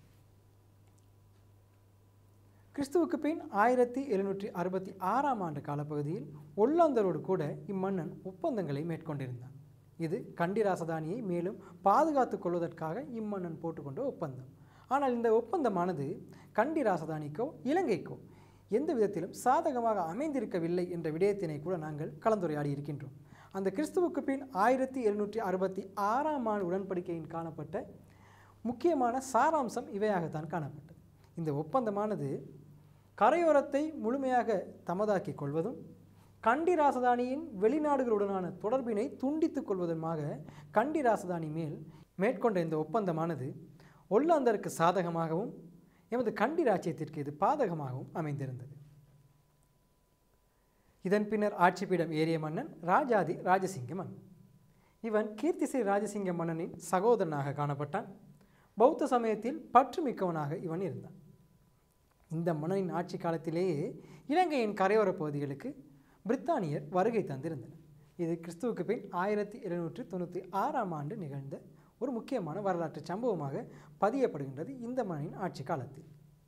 கிறிஸ்துவுக்கு பின் ஆயிரத்தி எழுநூற்றி அறுபத்தி ஆறாம் ஆண்டு காலப்பகுதியில் ஒல்லாந்தரோடு கூட இம்மன்னன் ஒப்பந்தங்களை மேற்கொண்டிருந்தான் இது கண்டி ராசதானியை மேலும் பாதுகாத்துக் கொள்வதற்காக இம்மன்னன் போட்டுக்கொண்ட ஒப்பந்தம் ஆனால் இந்த ஒப்பந்தமானது கண்டி ராசதானிக்கோ இலங்கைக்கோ எந்த விதத்திலும் சாதகமாக அமைந்திருக்கவில்லை என்ற விடயத்தினை கூட நாங்கள் கலந்துரையாடி இருக்கின்றோம் அந்த கிறிஸ்துவுக்கு பின் ஆயிரத்தி எழுநூற்றி அறுபத்தி ஆறாம் ஆண்டு உடன்படிக்கையின் காணப்பட்ட முக்கியமான சாராம்சம் இவையாகத்தான் காணப்பட்டது இந்த ஒப்பந்தமானது கரையோரத்தை முழுமையாக தமதாக்கிக் கொள்வதும் கண்டி ராசதானியின் வெளிநாடுகளுடனான தொடர்பினை துண்டித்துக் கொள்வதுமாக கண்டி ராசதானி மேல் மேற்கொண்ட இந்த ஒப்பந்தமானது ஒல்லாந்தருக்கு சாதகமாகவும் எமது கண்டி ராச்சியத்திற்கு இது பாதகமாகவும் அமைந்திருந்தது இதன் பின்னர் ஆட்சிப்பீடம் ஏறிய மன்னன் ராஜாதி ராஜசிங்க மன்னன் இவன் கீர்த்திசை ராஜசிங்க மன்னனின் சகோதரனாக காணப்பட்டான் பௌத்த சமயத்தில் பற்றுமிக்கவனாக இவன் இருந்தான் இந்த மன்னனின் ஆட்சி காலத்திலேயே இலங்கையின் கரையோரப் பகுதிகளுக்கு பிரித்தானியர் வருகை தந்திருந்தனர் இது கிறிஸ்துவுக்கு பின் ஆயிரத்தி எழுநூற்றி தொண்ணூற்றி ஆறாம் ஆண்டு நிகழ்ந்த ஒரு முக்கியமான வரலாற்று சம்பவமாக பதியப்படுகின்றது இந்த மன்னனின் ஆட்சி காலத்தில்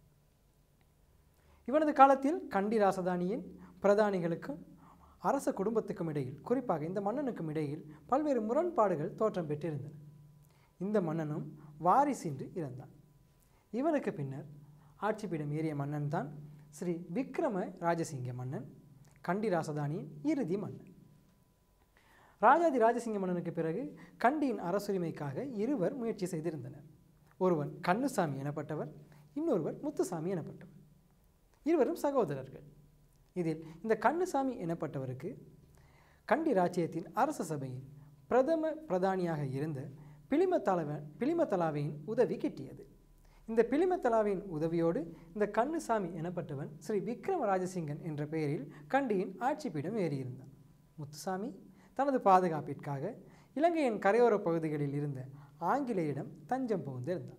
இவனது காலத்தில் கண்டி ராசதானியின் பிரதானிகளுக்கும் அரச குடும்பத்துக்கும் இடையில் குறிப்பாக இந்த மன்னனுக்கும் இடையில் பல்வேறு முரண்பாடுகள் தோற்றம் பெற்றிருந்தன இந்த மன்னனும் வாரிசின்றி இறந்தான் இவனுக்கு பின்னர் ஆட்சிப்பீடம் ஏறிய மன்னன் தான் ஸ்ரீ விக்ரம ராஜசிங்க மன்னன் கண்டி ராசதானியின் இறுதி மன்னன் ராஜாதி ராஜசிங்க மன்னனுக்கு பிறகு கண்டியின் அரசுரிமைக்காக இருவர் முயற்சி செய்திருந்தனர் ஒருவன் கண்ணுசாமி எனப்பட்டவர் இன்னொருவர் முத்துசாமி எனப்பட்டவர் இருவரும் சகோதரர்கள் இதில் இந்த கண்ணுசாமி எனப்பட்டவருக்கு கண்டி ராச்சியத்தின் அரச சபையின் பிரதம பிரதானியாக இருந்த பிலிமத்தலவன் பிலிமத்தலாவையின் உதவி கிட்டியது இந்த பிலிமத்தலாவின் உதவியோடு இந்த கண்ணுசாமி எனப்பட்டவன் ஸ்ரீ விக்ரம ராஜசிங்கன் என்ற பெயரில் கண்டியின் ஆட்சிப்பீடம் ஏறியிருந்தான் முத்துசாமி தனது பாதுகாப்பிற்காக இலங்கையின் கரையோரப் பகுதிகளில் இருந்த ஆங்கிலேயிடம் தஞ்சம் புகுந்திருந்தான்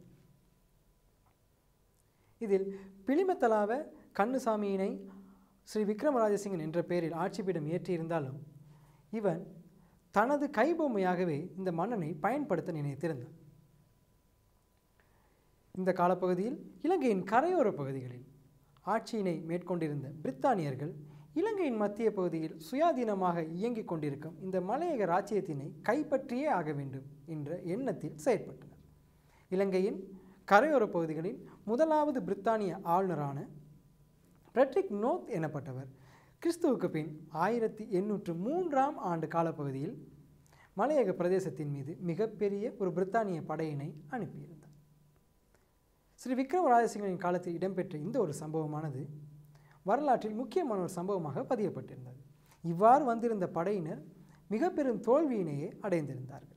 இதில் பிலிமத்தலாவ கண்ணுசாமியினை ஸ்ரீ விக்ரமராஜசிங்கன் என்ற பெயரில் ஆட்சிப்பீடம் ஏற்றியிருந்தாலும் இவன் தனது கைபொம்மையாகவே இந்த மன்னனை பயன்படுத்த நினைத்திருந்தான் இந்த காலப்பகுதியில் இலங்கையின் கரையோர பகுதிகளில் ஆட்சியினை மேற்கொண்டிருந்த பிரித்தானியர்கள் இலங்கையின் மத்திய பகுதியில் சுயாதீனமாக இயங்கிக் கொண்டிருக்கும் இந்த மலையக ராச்சியத்தினை கைப்பற்றியே ஆக வேண்டும் என்ற எண்ணத்தில் செயற்பட்டனர் இலங்கையின் கரையோர பகுதிகளில் முதலாவது பிரித்தானிய ஆளுநரான ஃப்ரெட்ரிக் நோத் எனப்பட்டவர் கிறிஸ்துவுக்கு பின் ஆயிரத்தி எண்ணூற்று மூன்றாம் ஆண்டு காலப்பகுதியில் மலையக பிரதேசத்தின் மீது மிகப்பெரிய ஒரு பிரித்தானிய படையினை அனுப்பியிருந்தார் ஸ்ரீ விக்ரம ராஜசிங்கனின் காலத்தில் இடம்பெற்ற இந்த ஒரு சம்பவமானது வரலாற்றில் முக்கியமான ஒரு சம்பவமாக பதியப்பட்டிருந்தது இவ்வாறு வந்திருந்த படையினர் மிக பெரும் தோல்வியினையே அடைந்திருந்தார்கள்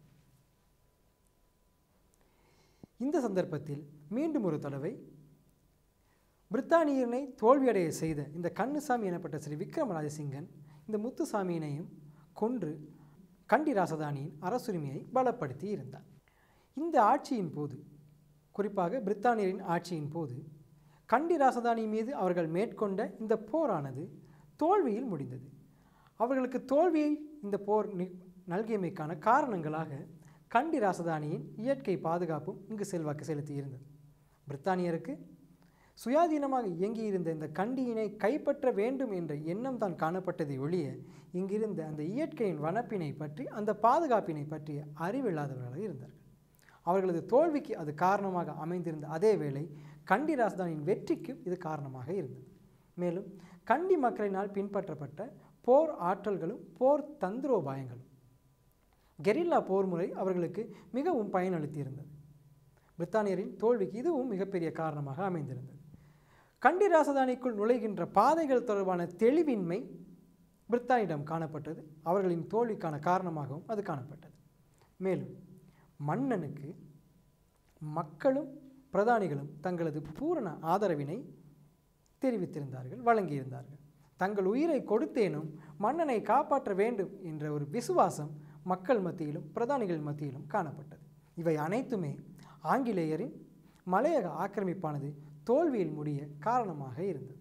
இந்த சந்தர்ப்பத்தில் மீண்டும் ஒரு தடவை பிரித்தானியனை தோல்வியடைய செய்த இந்த கண்ணுசாமி எனப்பட்ட ஸ்ரீ விக்ரம ராஜசிங்கன் இந்த முத்துசாமியினையும் கொன்று கண்டி ராசதானியின் அரசுரிமையை பலப்படுத்தி இருந்தார் இந்த ஆட்சியின் போது குறிப்பாக பிரித்தானியரின் ஆட்சியின் போது கண்டி ராசதானி மீது அவர்கள் மேற்கொண்ட இந்த போரானது தோல்வியில் முடிந்தது அவர்களுக்கு தோல்வியை இந்த போர் நி- நல்கியமைக்கான காரணங்களாக கண்டி ராசதானியின் இயற்கை பாதுகாப்பும் இங்கு செல்வாக்கு செலுத்தியிருந்தது பிரித்தானியருக்கு சுயாதீனமாக இயங்கியிருந்த இந்த கண்டியினை கைப்பற்ற வேண்டும் என்ற எண்ணம் தான் காணப்பட்டதை ஒழிய இங்கிருந்த அந்த இயற்கையின் வனப்பினை பற்றி அந்த பாதுகாப்பினை பற்றிய அறிவில்லாதவர்களாக இருந்தார்கள் அவர்களது தோல்விக்கு அது காரணமாக அமைந்திருந்த அதே வேளை கண்டி ராசதானியின் வெற்றிக்கும் இது காரணமாக இருந்தது மேலும் கண்டி மக்களினால் பின்பற்றப்பட்ட போர் ஆற்றல்களும் போர் தந்திரோபாயங்களும் கெரில்லா போர் முறை அவர்களுக்கு மிகவும் பயனளித்திருந்தது பிரித்தானியரின் தோல்விக்கு இதுவும் மிகப்பெரிய காரணமாக அமைந்திருந்தது கண்டி ராசதானிக்குள் நுழைகின்ற பாதைகள் தொடர்பான தெளிவின்மை பிரித்தானியிடம் காணப்பட்டது அவர்களின் தோல்விக்கான காரணமாகவும் அது காணப்பட்டது மேலும் மன்னனுக்கு மக்களும் பிரதானிகளும் தங்களது பூரண ஆதரவினை தெரிவித்திருந்தார்கள் வழங்கியிருந்தார்கள் தங்கள் உயிரை கொடுத்தேனும் மன்னனை காப்பாற்ற வேண்டும் என்ற ஒரு விசுவாசம் மக்கள் மத்தியிலும் பிரதானிகள் மத்தியிலும் காணப்பட்டது இவை அனைத்துமே ஆங்கிலேயரின் மலையக ஆக்கிரமிப்பானது தோல்வியில் முடிய காரணமாக இருந்தது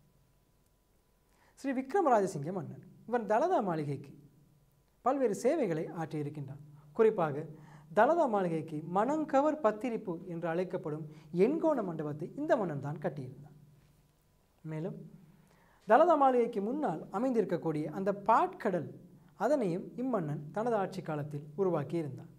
ஸ்ரீ விக்ரமராஜசிங்க மன்னன் இவன் தலதா மாளிகைக்கு பல்வேறு சேவைகளை ஆற்றியிருக்கின்றான் குறிப்பாக தலதா மாளிகைக்கு மணங்கவர் பத்திரிப்பு என்று அழைக்கப்படும் எண்கோண மண்டபத்தை இந்த மன்னன் தான் கட்டியிருந்தான் மேலும் தலதா மாளிகைக்கு முன்னால் அமைந்திருக்கக்கூடிய அந்த பாட்கடல் அதனையும் இம்மன்னன் தனது ஆட்சி காலத்தில் உருவாக்கியிருந்தான்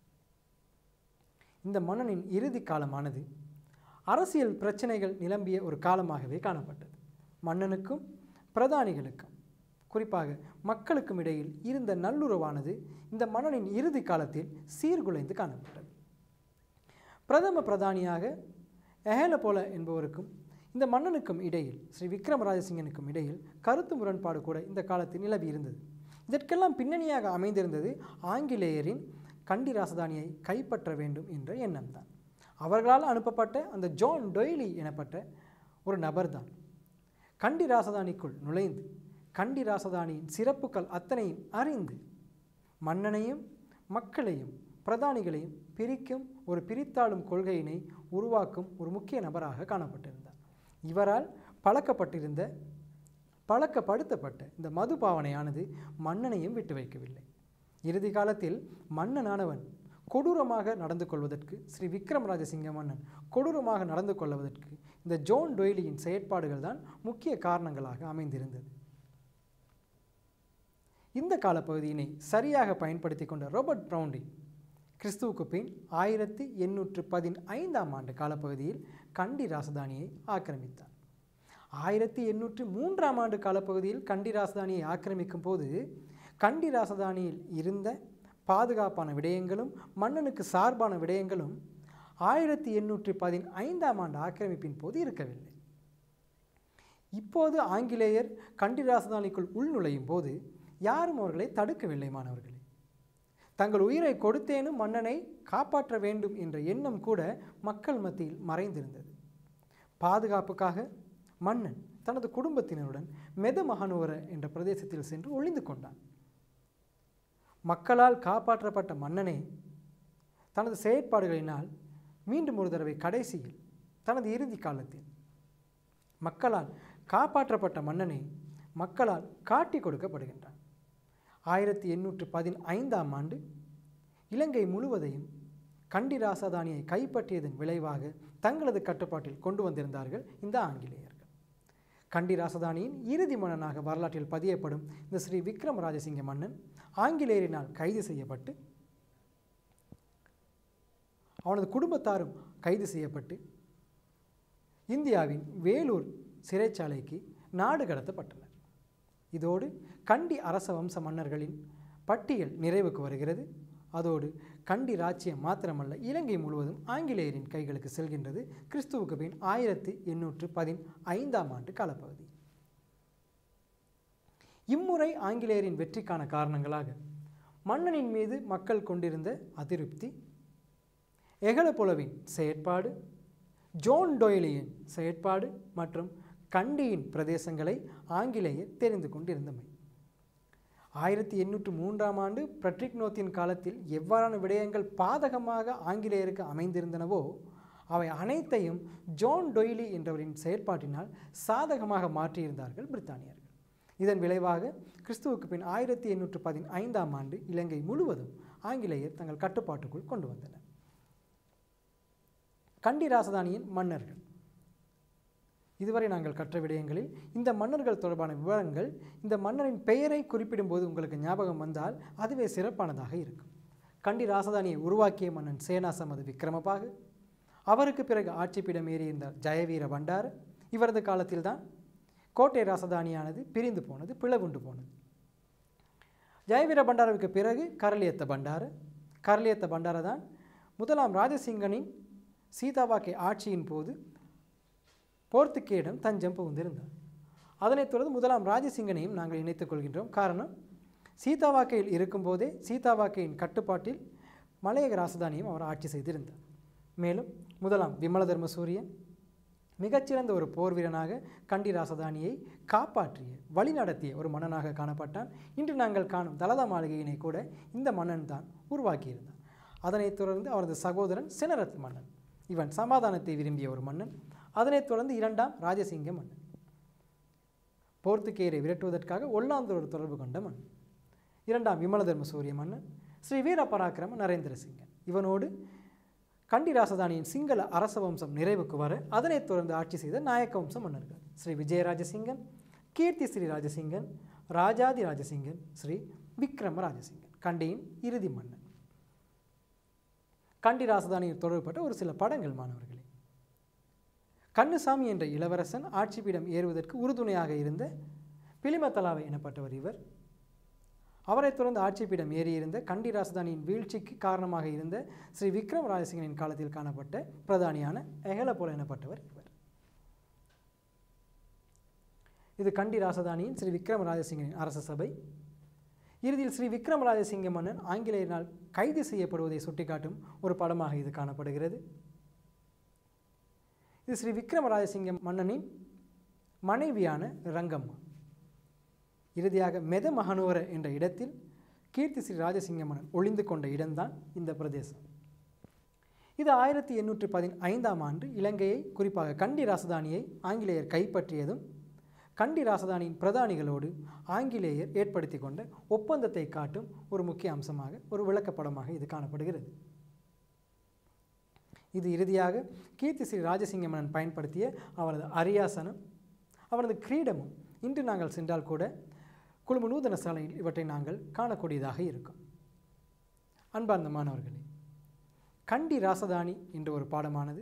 இந்த மன்னனின் இறுதி காலமானது அரசியல் பிரச்சனைகள் நிலம்பிய ஒரு காலமாகவே காணப்பட்டது மன்னனுக்கும் பிரதானிகளுக்கும் குறிப்பாக மக்களுக்கும் இடையில் இருந்த நல்லுறவானது இந்த மன்னனின் இறுதி காலத்தில் சீர்குலைந்து காணப்பட்டது பிரதம பிரதானியாக எஹேலபோல என்பவருக்கும் இந்த மன்னனுக்கும் இடையில் ஸ்ரீ விக்ரமராஜசிங்கனுக்கும் இடையில் கருத்து முரண்பாடு கூட இந்த காலத்தில் நிலவி இருந்தது இதற்கெல்லாம் பின்னணியாக அமைந்திருந்தது ஆங்கிலேயரின் கண்டி ராசதானியை கைப்பற்ற வேண்டும் என்ற எண்ணம்தான் அவர்களால் அனுப்பப்பட்ட அந்த ஜான் டொய்லி எனப்பட்ட ஒரு நபர்தான் கண்டி ராசதானிக்குள் நுழைந்து கண்டி ராசதானியின் சிறப்புகள் அத்தனையும் அறிந்து மன்னனையும் மக்களையும் பிரதானிகளையும் பிரிக்கும் ஒரு பிரித்தாளும் கொள்கையினை உருவாக்கும் ஒரு முக்கிய நபராக காணப்பட்டிருந்தார் இவரால் பழக்கப்பட்டிருந்த பழக்கப்படுத்தப்பட்ட இந்த மது பாவனையானது மன்னனையும் விட்டு வைக்கவில்லை இறுதி காலத்தில் மன்னனானவன் கொடூரமாக நடந்து கொள்வதற்கு ஸ்ரீ விக்ரமராஜசிங்க மன்னன் கொடூரமாக நடந்து கொள்வதற்கு இந்த ஜோன் டொய்லியின் செயற்பாடுகள் தான் முக்கிய காரணங்களாக அமைந்திருந்தது இந்த காலப்பகுதியினை சரியாக பயன்படுத்தி கொண்ட ரோபர்ட் ப்ரவுண்டி கிறிஸ்துவுக்கு பின் ஆயிரத்தி எண்ணூற்று பதினைந்தாம் ஆண்டு காலப்பகுதியில் கண்டி ராசதானியை ஆக்கிரமித்தார் ஆயிரத்தி எண்ணூற்று மூன்றாம் ஆண்டு காலப்பகுதியில் கண்டி ராசதானியை ஆக்கிரமிக்கும் போது கண்டி ராசதானியில் இருந்த பாதுகாப்பான விடயங்களும் மன்னனுக்கு சார்பான விடயங்களும் ஆயிரத்தி எண்ணூற்றி பதினைந்தாம் ஆண்டு ஆக்கிரமிப்பின் போது இருக்கவில்லை இப்போது ஆங்கிலேயர் கண்டி ராசதானிக்குள் உள்நுழையும் போது யாரும் அவர்களை தடுக்கவில்லை மாணவர்களே தங்கள் உயிரை கொடுத்தேனும் மன்னனை காப்பாற்ற வேண்டும் என்ற எண்ணம் கூட மக்கள் மத்தியில் மறைந்திருந்தது பாதுகாப்புக்காக மன்னன் தனது குடும்பத்தினருடன் மெத மகனுவர என்ற பிரதேசத்தில் சென்று ஒளிந்து கொண்டான் மக்களால் காப்பாற்றப்பட்ட மன்னனே தனது செயற்பாடுகளினால் மீண்டும் ஒரு தடவை கடைசியில் தனது இறுதி காலத்தில் மக்களால் காப்பாற்றப்பட்ட மன்னனை மக்களால் காட்டி கொடுக்கப்படுகின்றான் ஆயிரத்தி எண்ணூற்று பதினைந்தாம் ஆண்டு இலங்கை முழுவதையும் கண்டி ராசதானியை கைப்பற்றியதன் விளைவாக தங்களது கட்டுப்பாட்டில் கொண்டு வந்திருந்தார்கள் இந்த ஆங்கிலேயர்கள் கண்டி ராசதானியின் இறுதி மன்னனாக வரலாற்றில் பதியப்படும் இந்த ஸ்ரீ விக்ரம ராஜசிங்க மன்னன் ஆங்கிலேயரினால் கைது செய்யப்பட்டு அவனது குடும்பத்தாரும் கைது செய்யப்பட்டு இந்தியாவின் வேலூர் சிறைச்சாலைக்கு நாடு கடத்தப்பட்டனர் இதோடு கண்டி அரச வம்ச மன்னர்களின் பட்டியல் நிறைவுக்கு வருகிறது அதோடு கண்டி ராச்சியம் மாத்திரமல்ல இலங்கை முழுவதும் ஆங்கிலேயரின் கைகளுக்கு செல்கின்றது கிறிஸ்துவுக்கு பின் ஆயிரத்தி எண்ணூற்று பதினைந்தாம் ஆண்டு காலப்பகுதி இம்முறை ஆங்கிலேயரின் வெற்றிக்கான காரணங்களாக மன்னனின் மீது மக்கள் கொண்டிருந்த அதிருப்தி எகலபுலவின் செயற்பாடு ஜோன் டொயலியின் செயற்பாடு மற்றும் கண்டியின் பிரதேசங்களை ஆங்கிலேயர் தெரிந்து கொண்டிருந்தமை ஆயிரத்தி எண்ணூற்று மூன்றாம் ஆண்டு பிரட்ரிக்னோத்தின் காலத்தில் எவ்வாறான விடயங்கள் பாதகமாக ஆங்கிலேயருக்கு அமைந்திருந்தனவோ அவை அனைத்தையும் ஜோன் டொய்லி என்றவரின் செயற்பாட்டினால் சாதகமாக மாற்றியிருந்தார்கள் பிரித்தானியர்கள் இதன் விளைவாக கிறிஸ்துவுக்கு பின் ஆயிரத்தி எண்ணூற்று பதினைந்தாம் ஆண்டு இலங்கை முழுவதும் ஆங்கிலேயர் தங்கள் கட்டுப்பாட்டுக்குள் கொண்டு வந்தனர் கண்டி ராசதானியின் மன்னர்கள் இதுவரை நாங்கள் கற்ற விடயங்களில் இந்த மன்னர்கள் தொடர்பான விவரங்கள் இந்த மன்னரின் பெயரை குறிப்பிடும்போது உங்களுக்கு ஞாபகம் வந்தால் அதுவே சிறப்பானதாக இருக்கும் கண்டி ராசதானியை உருவாக்கிய மன்னன் சேனாசமது விக்ரமபாகு அவருக்கு பிறகு ஆட்சிப்பிடம் ஏறியிருந்த ஜெயவீர பண்டார இவரது காலத்தில்தான் கோட்டை ராசதானியானது பிரிந்து போனது பிளவுண்டு போனது ஜெயவீர பண்டாரவுக்கு பிறகு கரளியத்த பண்டார கரளியத்த பண்டார தான் முதலாம் ராஜசிங்கனின் சீதாவாக்கை ஆட்சியின் போது போர்த்துக்கேயிடம் தஞ்சம் புகுந்திருந்தார் அதனைத் தொடர்ந்து முதலாம் ராஜசிங்கனையும் நாங்கள் இணைத்துக் கொள்கின்றோம் காரணம் சீதாவாக்கையில் இருக்கும்போதே சீதாவாக்கையின் கட்டுப்பாட்டில் மலையக ராசதானியும் அவர் ஆட்சி செய்திருந்தார் மேலும் முதலாம் விமலதர்ம சூரியன் மிகச்சிறந்த ஒரு போர் வீரனாக கண்டி ராசதானியை காப்பாற்றிய வழிநடத்திய ஒரு மன்னனாக காணப்பட்டான் இன்று நாங்கள் காணும் தலதா மாளிகையினை கூட இந்த மன்னன் தான் உருவாக்கியிருந்தான் அதனைத் தொடர்ந்து அவரது சகோதரன் சினரத் மன்னன் இவன் சமாதானத்தை விரும்பிய ஒரு மன்னன் அதனைத் தொடர்ந்து இரண்டாம் ராஜசிங்க மன்னன் போர்த்துகேயரை விரட்டுவதற்காக ஒல்லாந்தரோடு தொடர்பு கொண்ட மன்னன் இரண்டாம் விமலதர்ம சூரிய மன்னன் ஸ்ரீ வீர பராக்கிரம நரேந்திர சிங்கன் இவனோடு கண்டி ராசதானியின் சிங்கள அரச வம்சம் நிறைவுக்கு வர அதனைத் தொடர்ந்து ஆட்சி செய்த நாயக்க வம்ச மன்னர்கள் ஸ்ரீ விஜயராஜசிங்கன் கீர்த்தி ஸ்ரீ ராஜசிங்கன் ராஜாதி ராஜசிங்கன் ஸ்ரீ விக்ரம ராஜசிங்கன் கண்டியின் இறுதி மன்னன் கண்டி ராசதானியில் தொடர்பட்ட ஒரு சில படங்கள் மாணவர்களே கண்ணுசாமி என்ற இளவரசன் ஆட்சி பீடம் ஏறுவதற்கு உறுதுணையாக இருந்த பிலிமத்தலாவை எனப்பட்டவர் இவர் அவரைத் தொடர்ந்து ஆட்சி பீடம் ஏறியிருந்த கண்டி ராசதானியின் வீழ்ச்சிக்கு காரணமாக இருந்த ஸ்ரீ விக்ரம் ராஜசிங்கனின் காலத்தில் காணப்பட்ட பிரதானியான எஹலபோல எனப்பட்டவர் இவர் இது கண்டி ராசதானியின் ஸ்ரீ விக்ரம் ராஜசிங்கனின் அரச சபை இறுதியில் ஸ்ரீ விக்ரம் ராஜசிங்க மன்னன் ஆங்கிலேயரினால் கைது செய்யப்படுவதை சுட்டிக்காட்டும் ஒரு படமாக இது காணப்படுகிறது இது ஸ்ரீ விக்ரம ராஜசிங்க மன்னனின் மனைவியான ரங்கம்மா இறுதியாக மெத மகனுவர என்ற இடத்தில் கீர்த்தி ஸ்ரீ ராஜசிங்க மன்னன் ஒளிந்து கொண்ட இடம்தான் இந்த பிரதேசம் இது ஆயிரத்தி எண்ணூற்று பதினைந்தாம் ஆண்டு இலங்கையை குறிப்பாக கண்டி ராசதானியை ஆங்கிலேயர் கைப்பற்றியதும் கண்டி ராசதானியின் பிரதானிகளோடு ஆங்கிலேயர் ஏற்படுத்தி கொண்ட ஒப்பந்தத்தை காட்டும் ஒரு முக்கிய அம்சமாக ஒரு விளக்கப்படமாக இது காணப்படுகிறது இது இறுதியாக கீர்த்தி ஸ்ரீ ராஜசிங்க மன்னன் பயன்படுத்திய அவரது அரியாசனம் அவரது கிரீடமும் இன்று நாங்கள் சென்றால் கூட குழும நூதன சாலையில் இவற்றை நாங்கள் காணக்கூடியதாக இருக்கும் அன்பார்ந்த மாணவர்களே கண்டி ராசதானி என்ற ஒரு பாடமானது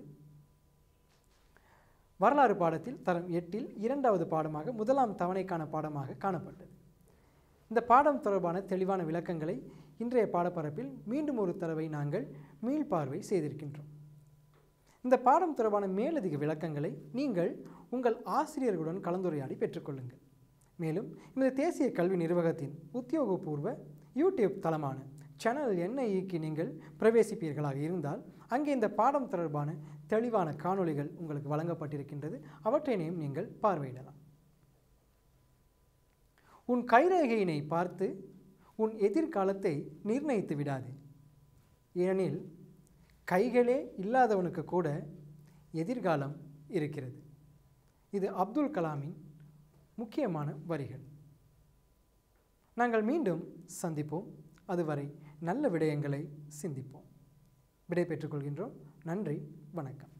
வரலாறு பாடத்தில் தரம் எட்டில் இரண்டாவது பாடமாக முதலாம் தவணைக்கான பாடமாக காணப்பட்டது இந்த பாடம் தொடர்பான தெளிவான விளக்கங்களை இன்றைய பாடப்பரப்பில் மீண்டும் ஒரு தடவை நாங்கள் மீள்பார்வை செய்திருக்கின்றோம் இந்த பாடம் தொடர்பான மேலதிக விளக்கங்களை நீங்கள் உங்கள் ஆசிரியர்களுடன் கலந்துரையாடி பெற்றுக்கொள்ளுங்கள் மேலும் இந்த தேசிய கல்வி நிர்வாகத்தின் உத்தியோகபூர்வ யூடியூப் தளமான சேனல் என்ன இயக்கி நீங்கள் பிரவேசிப்பீர்களாக இருந்தால் அங்கே இந்த பாடம் தொடர்பான தெளிவான காணொளிகள் உங்களுக்கு வழங்கப்பட்டிருக்கின்றது அவற்றினையும் நீங்கள் பார்வையிடலாம் உன் கைரேகையினை பார்த்து உன் எதிர்காலத்தை நிர்ணயித்து விடாதே ஏனெனில் கைகளே இல்லாதவனுக்கு கூட எதிர்காலம் இருக்கிறது இது அப்துல் கலாமின் முக்கியமான வரிகள் நாங்கள் மீண்டும் சந்திப்போம் அதுவரை நல்ல விடயங்களை சிந்திப்போம் விடை பெற்றுக்கொள்கின்றோம் நன்றி வணக்கம்